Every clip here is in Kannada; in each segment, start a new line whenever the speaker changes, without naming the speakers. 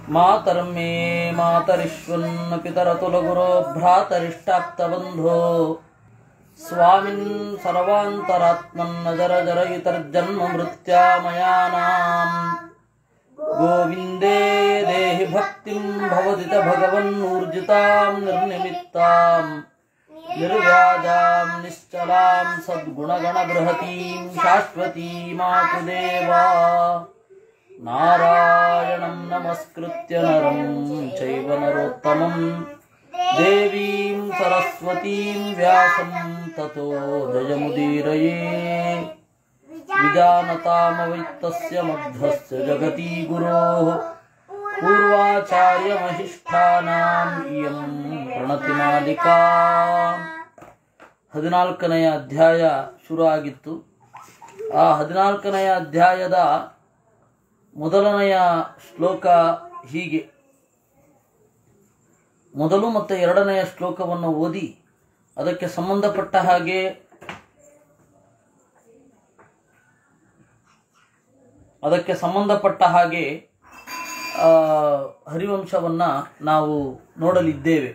ಮಾತರ್ಮೇ ಮಾತರಿಶ್ವನ್ನ ಪಿತರತುಲಗುರೋ ಭ್ರಾತರಿಷ್ಟಾಪ್ತಬಂಧೋ ಸ್ವಾಮಿನ್ ಸರ್ವಾಂತರಾತ್ಮನ್ನ ಜರ ಜರಯಿತರ್ಜನ್ಮ ಮೃತ್ಯಾಮಯಾನಾಂ ಗೋವಿಂದೇ ದೇಹಿ ಭಕ್ತಿಂ ಭವತಿ ಚ ಭಗವನ್ನೂರ್ಜಿತಾಂ ನಿರ್ನಿಮಿತ್ತಾಂ ನಿರ್ವ್ಯಾಜಾಂ ನಿಶ್ಚಲಾಂ ಸದ್ಗುಣಗಣಬೃಹತೀಂ ಶಾಶ್ವತೀಮಾತು ದೇವಾ ನಾರಾಯಣಂ ನಮಸ್ಕೃತ್ಯ ನರಂ ಚೈವ ನರೋತ್ತಮಂ ದೇವೀಂ ಸರಸ್ವತೀಂ ವ್ಯಾಸಂ ತತೋ ಜಯಮುದೀರಯೇ विजानतामवैत्तस्य मध्वस्य जगती गुरोः पूर्वाचार्यमहिष्ठानाम् इयं ಪ್ರಣತಿಮಾಲಿಕಾ ಹದಿನಾಲ್ಕನೆಯ ಅಧ್ಯಾಯ ಶುರು ಆಗಿತ್ತು ಆ ಹದಿನಾಲ್ಕನೆಯ ಅಧ್ಯಾಯದ ಮೊದಲನೆಯ ಶ್ಲೋಕ ಹೀಗೆ ಮೊದಲು ಮತ್ತು ಎರಡನೆಯ ಶ್ಲೋಕವನ್ನು ಓದಿ ಅದಕ್ಕೆ ಸಂಬಂಧಪಟ್ಟ ಹಾಗೆ ಅದಕ್ಕೆ ಸಂಬಂಧಪಟ್ಟ ಹಾಗೆ ಆ, ಹರಿವಂಶವನ್ನ ನಾವು ನೋಡಲಿದ್ದೇವೆ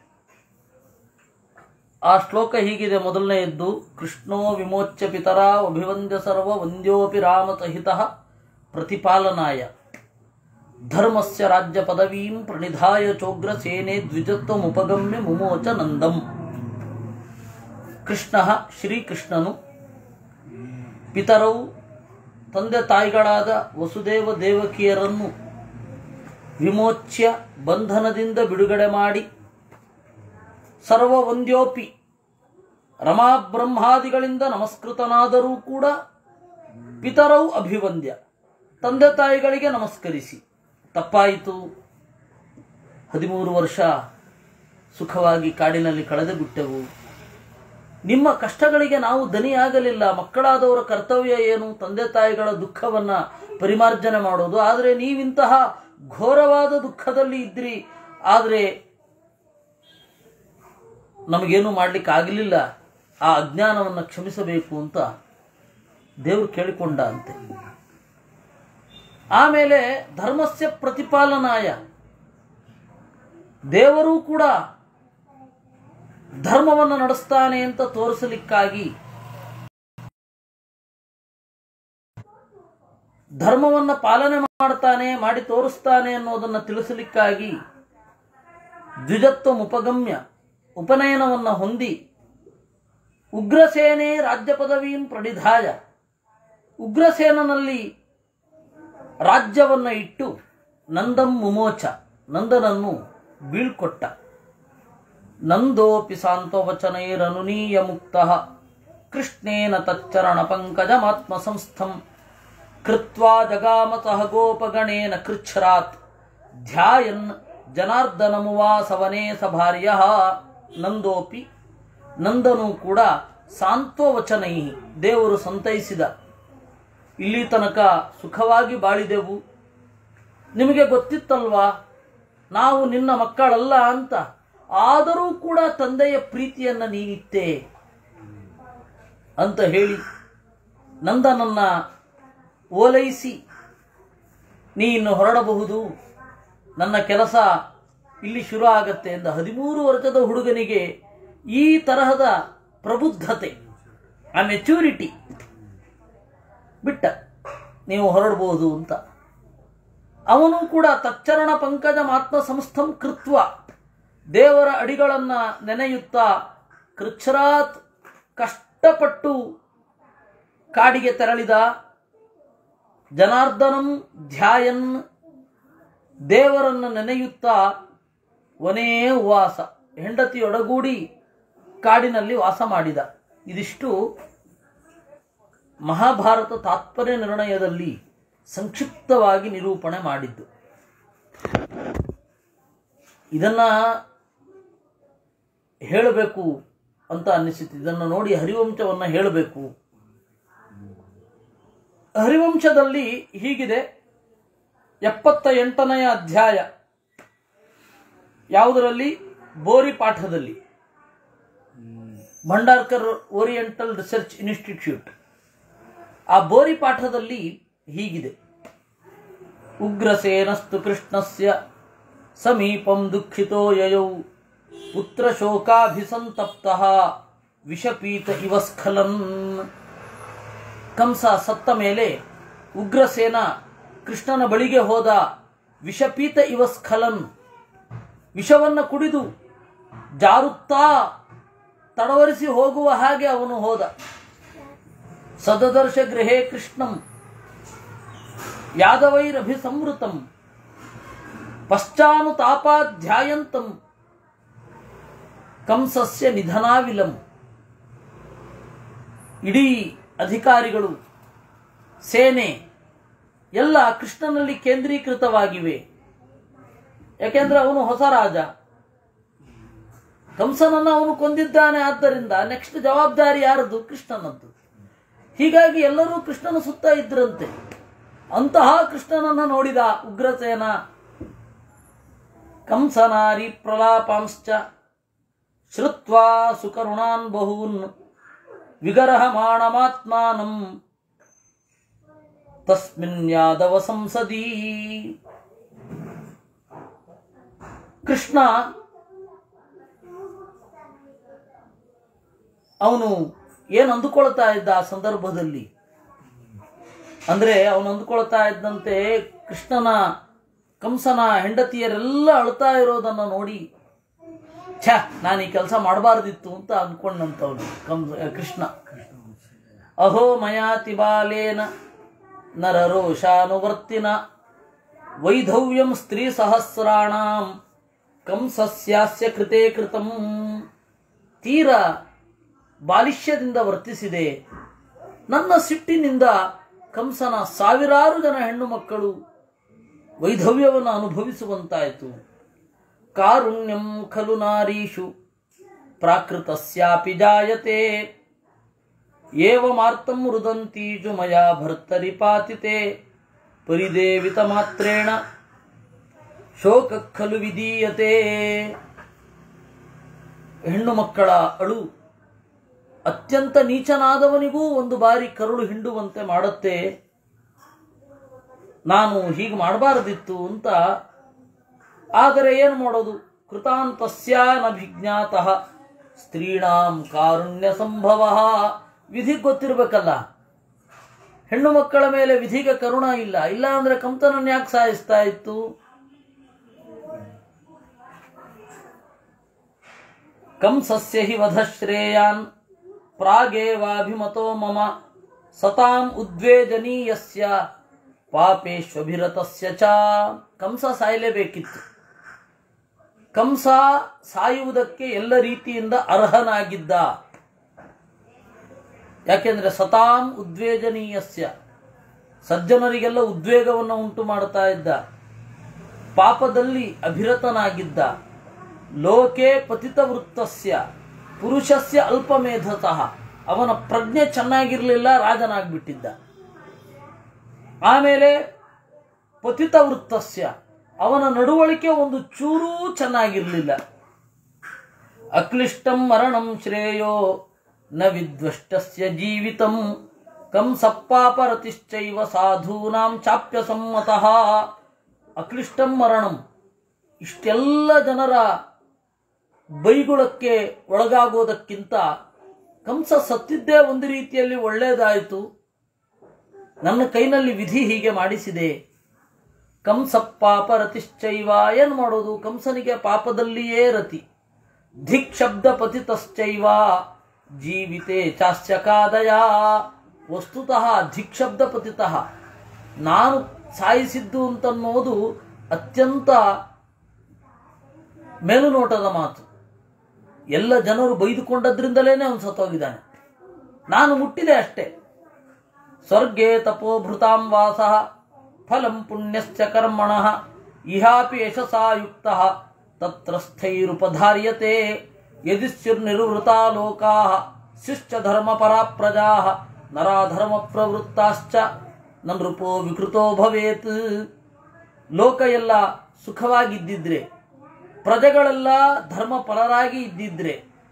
ಆ ಶ್ಲೋಕ ಹೀಗಿದೆ ಮೊದಲನೆಯದ್ದು ಕೃಷ್ಣೋ ವಿಮೋಚ್ಯ ಪಿತರ ಅಭಿವಂದ್ಯ ಸರ್ವ ವಂದ್ಯೋಪಿ ರಾಮ ಸಹಿತ ಪ್ರತಿಪಾಲನಾಯ ಧರ್ಮಸ್ಯ ರಾಜ್ಯ ಪದವೀಂ ಪ್ರಣಿಧಾಯ ಚೋಗ್ರ ಸೇನೆ ದ್ವಿಜತ್ವಮುಪಗಮ್ಯ ಮುಮೋಚ ನಂದಂ ಕೃಷ್ಣ ಶ್ರೀಕೃಷ್ಣನು ಪಿತರವು ತಂದೆ ತಾಯಿಗಳಾದ ವಸುದೇವ ದೇವಕಿಯರನ್ನು ವಿಮೋಚ್ಯ ಬಂಧನದಿಂದ ಬಿಡುಗಡೆ ಮಾಡಿ ಸರ್ವವಂದ್ಯೋಪಿ ರಮಾಬ್ರಹ್ಮಾದಿಗಳಿಂದ ನಮಸ್ಕೃತನಾದರೂ ಕೂಡ ಪಿತರವು ಅಭಿವಂದ್ಯ ತಂದೆ ತಾಯಿಗಳಿಗೆ ನಮಸ್ಕರಿಸಿ ತಪ್ಪಾಯಿತು ಹದಿಮೂರು ವರ್ಷ ಸುಖವಾಗಿ ಕಾಡಿನಲ್ಲಿ ಕಳೆದು ಬಿಟ್ಟೆವು ನಿಮ್ಮ ಕಷ್ಟಗಳಿಗೆ ನಾವು ದನಿಯಾಗಲಿಲ್ಲ ಮಕ್ಕಳಾದವರ ಕರ್ತವ್ಯ ಏನು ತಂದೆ ತಾಯಿಗಳ ದುಃಖವನ್ನ ಪರಿಮಾರ್ಜನೆ ಮಾಡೋದು ಆದರೆ ನೀವಿಂತಹ ಘೋರವಾದ ದುಃಖದಲ್ಲಿ ಇದ್ರಿ ಆದರೆ ನಮಗೇನು ಮಾಡ್ಲಿಕ್ಕೆ ಆಗಲಿಲ್ಲ ಆ ಅಜ್ಞಾನವನ್ನು ಕ್ಷಮಿಸಬೇಕು ಅಂತ ದೇವರು ಕೇಳಿಕೊಂಡ ಅಂತೆ ಆಮೇಲೆ ಧರ್ಮಸ್ಯ ಪ್ರತಿಪಾಲನಾಯ ದೇವರೂ ಕೂಡ ಧರ್ಮವನ್ನು ನಡೆಸ್ತಾನೆ ಅಂತ ತೋರಿಸಲಿಕ್ಕಾಗಿ ಧರ್ಮವನ್ನ ಪಾಲನೆ ಮಾಡ್ತಾನೆ ಮಾಡಿ ತೋರಿಸ್ತಾನೆ ಅನ್ನೋದನ್ನ ತಿಳಿಸಲಿಕ್ಕಾಗಿ ದ್ವಿಜತ್ವ ಉಪಗಮ್ಯ ಉಪನಯನವನ್ನ ಹೊಂದಿ ಉಗ್ರಸೇನೆ ರಾಜ್ಯ ಪದವೀಂ ಪ್ರಣಿಧಾಯ ಉಗ್ರಸೇನನಲ್ಲಿ ರಾಜ್ಯವನ್ನ ಇಟ್ಟು ನಂದಂ ಮುಮೋಚ ನಂದನನ್ನು ಬೀಳ್ಕೊಟ್ಟ ನಂದೋಪಿ ಸಾಂತ್ವವಚನೈರನುನೀಯ ಮುಕ್ತ ಕೃಷ್ಣೇನ ತಚ್ಚರಣ ಪಂಕಜಮಾತ್ಮ ಸಂಸ್ಥಂ ಕೃತ್ವಾ ಜಗಾಮ ಸಹ ಗೋಪಗಣೇನ ಕೃಚ್ಛ್ರಾತ್ ಧ್ಯಾಯನ್ ಜನಾರ್ದನಮುವಾಸವನೇ ಸ ಭಾರ್ಯ ನಂದೋಪಿ ನಂದನು ಕೂಡ ಸಾಂತ್ವವಚನೈ ದೇವರು ಸಂತೈಸಿದ ಇಲ್ಲಿ ತನಕ ಸುಖವಾಗಿ ಬಾಳಿದೆವು ನಿಮಗೆ ಗೊತ್ತಿತ್ತಲ್ವಾ ನಾವು ನಿನ್ನ ಮಕ್ಕಳಲ್ಲ ಅಂತ ಆದರೂ ಕೂಡ ತಂದೆಯ ಪ್ರೀತಿಯನ್ನ ನೀನಿತ್ತೆ ಅಂತ ಹೇಳಿ ನಂದನನ್ನ ಓಲೈಸಿ ನೀನು ಹೊರಡಬಹುದು ನನ್ನ ಕೆಲಸ ಇಲ್ಲಿ ಶುರು ಆಗತ್ತೆ ಎಂದ ಹದಿಮೂರು ವರ್ಷದ ಹುಡುಗನಿಗೆ ಈ ತರಹದ ಪ್ರಬುದ್ಧತೆ ಆ ಮೆಚ್ಯೂರಿಟಿ ಬಿಟ್ಟ ನೀವು ಹೊರಡಬಹುದು ಅಂತ ಅವನು ಕೂಡ ತಚ್ಚರಣ ಪಂಕಜ ಮಾತ್ಮ ಸಂಸ್ಥಂ ಕೃತ್ವ ದೇವರ ಅಡಿಗಳನ್ನ ನೆನೆಯುತ್ತಾ ಕೃಚ್ಛರಾತ್ ಕಷ್ಟಪಟ್ಟು ಕಾಡಿಗೆ ತೆರಳಿದ ಜನಾರ್ದನಂ ಧ್ಯಾಯನ್ ದೇವರನ್ನು ನೆನೆಯುತ್ತಾ ವನೇ ಉವಾಸ ಹೆಂಡತಿಯೊಡಗೂಡಿ ಕಾಡಿನಲ್ಲಿ ವಾಸ ಮಾಡಿದ ಇದಿಷ್ಟು ಮಹಾಭಾರತ ತಾತ್ಪರ್ಯ ನಿರ್ಣಯದಲ್ಲಿ ಸಂಕ್ಷಿಪ್ತವಾಗಿ ನಿರೂಪಣೆ ಮಾಡಿದ್ದು ಇದನ್ನ ಹೇಳಬೇಕು ಅಂತ ಅನ್ನಿಸಿತು ಇದನ್ನು ನೋಡಿ ಹರಿವಂಶವನ್ನ ಹೇಳಬೇಕು ಹರಿವಂಶದಲ್ಲಿ ಹೀಗಿದೆ ಎಪ್ಪತ್ತ ಎಂಟನೆಯ ಅಧ್ಯಾಯ ಯಾವುದರಲ್ಲಿ ಬೋರಿ ಪಾಠದಲ್ಲಿ ಭಂಡಾರ್ಕರ್ ಓರಿಯೆಂಟಲ್ ರಿಸರ್ಚ್ ಇನ್ಸ್ಟಿಟ್ಯೂಟ್ ಆ ಬೋರಿ ಪಾಠದಲ್ಲಿ ಹೀಗಿದೆ ಉಗ್ರಸೇನಸ್ತು ಕೃಷ್ಣಸ್ಯ ಸಮೀಪಂ ದುಃಖಿತೋ ಯಯೌ ಪುತ್ರಶೋಕಾಭಿಸಂತಪ್ತಃ ವಿಷಪೀತ ಇವ ಸ್ಖಲನ್ ಕಂಸ ಸತ್ತ ಮೇಲೆ ಉಗ್ರಸೇನ ಕೃಷ್ಣನ ಬಳಿಗೆ ಹೋದ ವಿಷಪೀತ ಇವ ಸ್ಖಲನ್ ವಿಷವನ್ನು ಕುಡಿದು ಜಾರುತ್ತಾ ತಡವರಿಸಿ ಹೋಗುವ ಹಾಗೆ ಅವನು ಹೋದ ಸದದರ್ಶ ಗೃಹೇ ಕೃಷ್ಣಂ ಯಾದವೈರಭಿಸಂವೃತಂ ಪಶ್ಚಾನುತಾಪಾಧ್ಯಾಯಂತಂ ಕಂಸಸ್ಯ ನಿಧನಾವಿಲಂ ಇಡೀ ಅಧಿಕಾರಿಗಳು ಸೇನೆ ಎಲ್ಲ ಕೃಷ್ಣನಲ್ಲಿ ಕೇಂದ್ರೀಕೃತವಾಗಿವೆ ಯಾಕೆಂದ್ರೆ ಅವನು ಹೊಸ ರಾಜ ಕಂಸನನ್ನು ಅವನು ಕೊಂದಿದ್ದಾನೆ ಆದ್ದರಿಂದ ನೆಕ್ಸ್ಟ್ ಜವಾಬ್ದಾರಿ ಯಾರದು ಕೃಷ್ಣನದ್ದು ಹೀಗಾಗಿ ಎಲ್ಲರೂ ಕೃಷ್ಣನ ಸುತ್ತ ಇದ್ರಂತೆ ಅಂತಹ ಕೃಷ್ಣನನ್ನು ನೋಡಿದ ಉಗ್ರಸೇನ ಕಂಸನಾರಿ ಪ್ರಲಾಪಾಂಶ್ಚ ಶ್ರುತ್ವಾ ಸುಕರುಣಾನ್ ಬಹೂನ್ ವಿಗರಹ ಮಾಣಮಾತ್ಮಾನಂ ತಸ್ಮಿನ್ ಯಾದವ ಸಂಸದೀ ಕೃಷ್ಣ ಅವನು ಏನು ಅಂದುಕೊಳ್ತಾ ಇದ್ದ ಆ ಸಂದರ್ಭದಲ್ಲಿ ಅಂದ್ರೆ ಅವನು ಅಂದುಕೊಳ್ತಾ ಇದ್ದಂತೆ ಕೃಷ್ಣನ ಕಂಸನ ಹೆಂಡತಿಯರೆಲ್ಲ ಅಳ್ತಾ ಇರೋದನ್ನ ನೋಡಿ ಛ ನಾನು ಈ ಕೆಲಸ ಮಾಡಬಾರ್ದಿತ್ತು ಅಂತ ಅಂದ್ಕೊಂಡಂತವನು ಕಂಸ ಕೃಷ್ಣ ಅಹೋ ಮಯಾತಿ ಬಾಲೇನ ನರರೋಷಾನುವರ್ತಿನ ವೈಧವ್ಯಂ ಸ್ತ್ರೀ ಸಹಸ್ರಾಣಾಂ ಕಂಸಸ್ಯಾಸ್ಯ ಕೃತೆ ಕೃತಂ ತೀರ ಬಾಲಿಷ್ಯದಿಂದ ವರ್ತಿಸಿದೆ ನನ್ನ ಸಿಟ್ಟಿನಿಂದ ಕಂಸನ ಸಾವಿರಾರು ಜನ ಹೆಣ್ಣು ಮಕ್ಕಳು ವೈಧವ್ಯವನ್ನು ಅನುಭವಿಸುವಂತಾಯಿತು ಕಾರುಣ್ಯಂ ಖಲು ನಾರೀಷು ಪ್ರಾಕೃತಸ್ಯಾಪಿ ಜಾಯತೆ ಏವಮಾರ್ತಂ ರುದಂತೀಜು ಮಯಾ ಭರ್ತರಿ ಪಾತಿತೆ ಪರಿದೇವಿತ ಮಾತ್ರೇಣ ಶೋಕ ಖಲು ವಿಧೀಯತೆ ಹೆಣ್ಣು ಮಕ್ಕಳ ಅಳು ಅತ್ಯಂತ ನೀಚನಾದವನಿಗೂ ಒಂದು ಬಾರಿ ಕರುಳು ಹಿಂಡುವಂತೆ ಮಾಡುತ್ತೆ ನಾನು ಹೀಗೆ ಮಾಡಬಾರದಿತ್ತು ಅಂತ ಆದರೆ ಏನು ಮಾಡೋದು ಕೃತಾಂತಸ್ಯ ನಭಿಜ್ಞಾತಃ ಸ್ತ್ರೀಣಾಂ ಕಾರುಣ್ಯ ಸಂಭವ ವಿಧಿ ಗೊತ್ತಿರ್ಬೇಕಲ್ಲ ಹೆಣ್ಣು ಮಕ್ಕಳ ಮೇಲೆ ವಿಧಿಗೆ ಕರುಣ ಇಲ್ಲ ಇಲ್ಲ ಅಂದ್ರೆ ಕಂಸನನ್ನು ಯಾಕೆ ಸಾಯಿಸ್ತಾ ಇತ್ತು ಕಂಸಸ್ಯ ಹಿ ವಧಶ್ರೇಯಾನ್ ಪ್ರಾಗೇವಾಭಿಮತೋ ಮಮ ಸತಾಂ ಉದ್ವೇಜನೀಯಸ್ಯ ಪಾಪೇಶ್ವಭಿರತಸ್ಯ ಚ ಕಂಸ ಸಾಯಲೇಬೇಕಿತ್ತು ಕಂಸ ಸಾಯುವುದಕ್ಕೆ ಎಲ್ಲ ರೀತಿಯಿಂದ ಅರ್ಹನಾಗಿದ್ದ ಯಾಕೆಂದ್ರೆ ಸತಾಂ ಉದ್ವೇಜನೀಯಸ್ಯ ಸಜ್ಜನರಿಗೆಲ್ಲ ಉದ್ವೇಗವನ್ನು ಉಂಟು ಮಾಡ್ತಾ ಇದ್ದ ಪಾಪದಲ್ಲಿ ಅಭಿರತನಾಗಿದ್ದ ಲೋಕೆ ಪತಿತ ವೃತ್ತಸ್ಯ ಪುರುಷಸ್ಯ ಅಲ್ಪಮೇಧತಃ ಅವನ ಪ್ರಜ್ಞೆ ಚೆನ್ನಾಗಿರಲಿಲ್ಲ ರಾಜನಾಗ್ಬಿಟ್ಟಿದ್ದ ಆಮೇಲೆ ಪತಿತ ವೃತ್ತಸ್ಯ ಅವನ ನಡವಳಿಕೆ ಒಂದು ಚೂರೂ ಚೆನ್ನಾಗಿರಲಿಲ್ಲ ಅಕ್ಲಿಷ್ಟಂ ಮರಣಂ ಶ್ರೇಯೋ ನ ವಿದ್ವಷ್ಟಸ್ಯ ಜೀವಿತಂ ಕಂಸಪ್ಪಾಪರತಿಶ್ಚೈವ ಸಾಧೂನಾಂ ಚಾಪ್ಯ ಸಮ್ಮತಃ ಅಕ್ಲಿಷ್ಟಂ ಮರಣಂ ಇಷ್ಟೆಲ್ಲ ಜನರ ಬೈಗುಳಕ್ಕೆ ಒಳಗಾಗೋದಕ್ಕಿಂತ ಕಂಸ ಸತ್ತಿದ್ದೇ ಒಂದು ರೀತಿಯಲ್ಲಿ ಒಳ್ಳೆಯದಾಯಿತು ನನ್ನ ಕೈನಲ್ಲಿ ವಿಧಿ ಹೀಗೆ ಮಾಡಿಸಿದೆ ಕಂಸಪ್ಪಾಪ ರತಿಶ್ಚೈವ ಏನು ಮಾಡೋದು ಕಂಸನಿಗೆ ಪಾಪದಲ್ಲಿಯೇ ರತಿ ಧಿಕ್ ಶಬ್ದ ಪತಿತಶ್ಚೈವ ಜೀವಿತೆ ಚಾಸ್ಯಕಾದಯ ವಸ್ತುತಃ ಧಿಕ್ ಶಬ್ದ ಪತಿತಃ ನಾನು ಸಾಯಿಸಿದ್ದು ಅಂತನ್ನೋದು ಅತ್ಯಂತ ಮೇಲುನೋಟದ ಮಾತು ಎಲ್ಲ ಜನರು ಬೈದುಕೊಂಡದ್ರಿಂದಲೇನೆ ಅವನು ಸತ್ತೋಗಿದ್ದಾನೆ ನಾನು ಮುಟ್ಟಿದೆ ಅಷ್ಟೇ ಸ್ವರ್ಗೇ ತಪೋಭೃತಾಂ ವಾಸ ಫಲಂ ಪುಣ್ಯಶ್ಚ ಕರ್ಮಣ ಇಹಾಪಿ ಯಶಸಾ ಯುಕ್ತ ತತ್ರ ಸ್ಥೈರುಪಧಾರ್ಯತೆ ಯದಿ ಸ್ಯುರ್ನಿರ್ವೃತಾ ಲೋಕಾ ಶಿಶ್ಚ ಧರ್ಮಪರಾ ಪ್ರಜಾ ನರಾಧರ್ಮ ಪ್ರವೃತ್ತಾಶ್ಚ ನೃಪೋ ವಿಕೃತೋ ಭವೇತ್ ಲೋಕ ಎಲ್ಲ ಸುಖವಾಗಿದ್ದಿದ್ರೆ ಪ್ರಜೆಗಳೆಲ್ಲ ಧರ್ಮಪರರಾಗಿ ಇದ್ದಿದ್ರೆ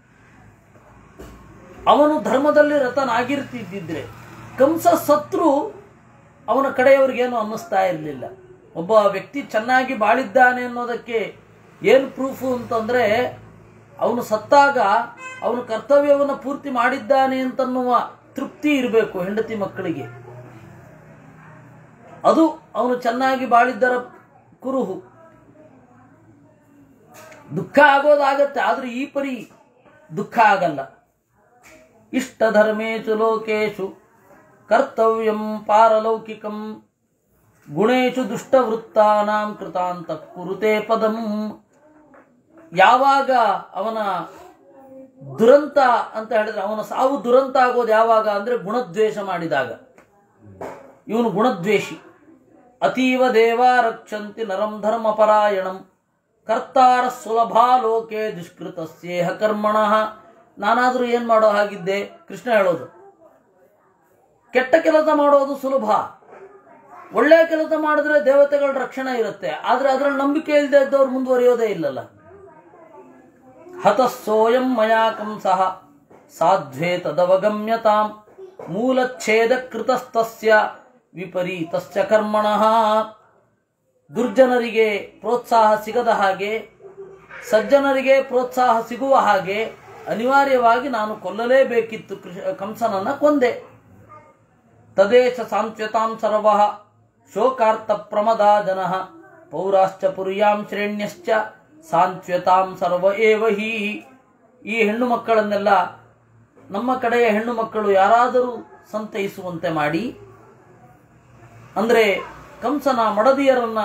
ಅವನು ಧರ್ಮದಲ್ಲಿ ರತನಾಗಿರ್ತಿದ್ದಿದ್ರೆ ಕಂಸ ಸತ್ರು ಅವನ ಕಡೆಯವರಿಗೇನು ಅನ್ನಿಸ್ತಾ ಇರಲಿಲ್ಲ ಒಬ್ಬ ವ್ಯಕ್ತಿ ಚೆನ್ನಾಗಿ ಬಾಳಿದ್ದಾನೆ ಅನ್ನೋದಕ್ಕೆ ಏನು ಪ್ರೂಫು ಅಂತಂದ್ರೆ ಅವನು ಸತ್ತಾಗ ಅವನು ಕರ್ತವ್ಯವನ್ನು ಪೂರ್ತಿ ಮಾಡಿದ್ದಾನೆ ಅಂತನ್ನುವ ತೃಪ್ತಿ ಇರಬೇಕು ಹೆಂಡತಿ ಮಕ್ಕಳಿಗೆ ಅದು ಅವನು ಚೆನ್ನಾಗಿ ಬಾಳಿದ್ದರ ಕುರುಹು ದುಃಖ ಆಗೋದಾಗತ್ತೆ ಆದ್ರೆ ಈ ಪರಿ ದುಃಖ ಆಗಲ್ಲ ಇಷ್ಟ ಧರ್ಮೇಶು ಲೋಕೇಶು ಕರ್ತವ್ಯಂ ಪಾರಲೌಕಿಕಂ ಗುಣೇಶು ದುಷ್ಟವೃತ್ತಾನಾಂ ಕೃತಾಂತ ಕುರುತೆ ಪದಂ ಯಾವಾಗ ಅವನ ದುರಂತ ಅಂತ ಹೇಳಿದ್ರೆ ಅವನ ಸಾವು ದುರಂತ ಆಗೋದು ಯಾವಾಗ ಅಂದ್ರೆ ಗುಣದ್ವೇಷ ಮಾಡಿದಾಗ ಇವನು ಗುಣದ್ವೇಷಿ ಅತೀವ ದೇವಾ ರಕ್ಷಂತಿ ನರಂ ಧರ್ಮಪರಾಯಣಂ ಕರ್ತಾರ ಸುಲಭಾ ಲೋಕೆ ದುಷ್ಕೃತಸ್ಯೇಹ ಕರ್ಮಣಃ ನಾನಾದರೂ ಏನು ಮಾಡೋ ಹಾಗಿದ್ದೆ ಕೃಷ್ಣ ಹೇಳೋದು ಕೆಟ್ಟ ಕೆಲಸ ಮಾಡೋದು ಸುಲಭ ಒಳ್ಳೆಯ ಕೆಲಸ ಮಾಡಿದ್ರೆ ದೇವತೆಗಳ ರಕ್ಷಣೆ ಇರುತ್ತೆ ಆದ್ರೆ ಅದರಲ್ಲಿ ನಂಬಿಕೆ ಇಲ್ಲದೆ ಇದ್ದವ್ರು ಮುಂದುವರಿಯೋದೇ ಇಲ್ಲಲ್ಲ ಹತಸ್ಸೋಯಂ ಮಯಾ ಕಂಸಃ ಸಾಧ್ವೇ ತದವಗಮ್ಯತಾಂ ಮೂಲಚ್ಛೇದ ಕೃತಸ್ತಸ್ಯ ವಿಪರೀತಸ್ಯ ಕರ್ಮಣಃ ದುರ್ಜನರಿಗೆ ಪ್ರೋತ್ಸಾಹ ಸಿಗದ ಹಾಗೆ ಸಜ್ಜನರಿಗೆ ಪ್ರೋತ್ಸಾಹ ಸಿಗುವ ಹಾಗೆ ಅನಿವಾರ್ಯವಾಗಿ ನಾನು ಕೊಲ್ಲಲೇಬೇಕಿತ್ತು ಕೃಷ ಕಂಸನನ್ನ ಕೊಂದೆ ತದೇಶ ಸಾಂತ್ಯತಾಂ ಸರ್ವ ಶೋಕಾರ್ಥ ಪ್ರಮದಾ ಜನ ಪೌರಾಶ್ಚ ಪುರ್ಯಾಂ ಶ್ರೇಣ್ಯಶ್ಚ ಸಾಂತ್ಯತಾಂ ಸರ್ವ ಏವ ಹಿ ಈ ಹೆಣ್ಣು ಮಕ್ಕಳನ್ನೆಲ್ಲ ನಮ್ಮ ಕಡೆಯ ಹೆಣ್ಣು ಮಕ್ಕಳು ಯಾರಾದರೂ ಸಂತೈಸುವಂತೆ ಮಾಡಿ ಅಂದ್ರೆ ಕಂಸನ ಮಡದಿಯರನ್ನ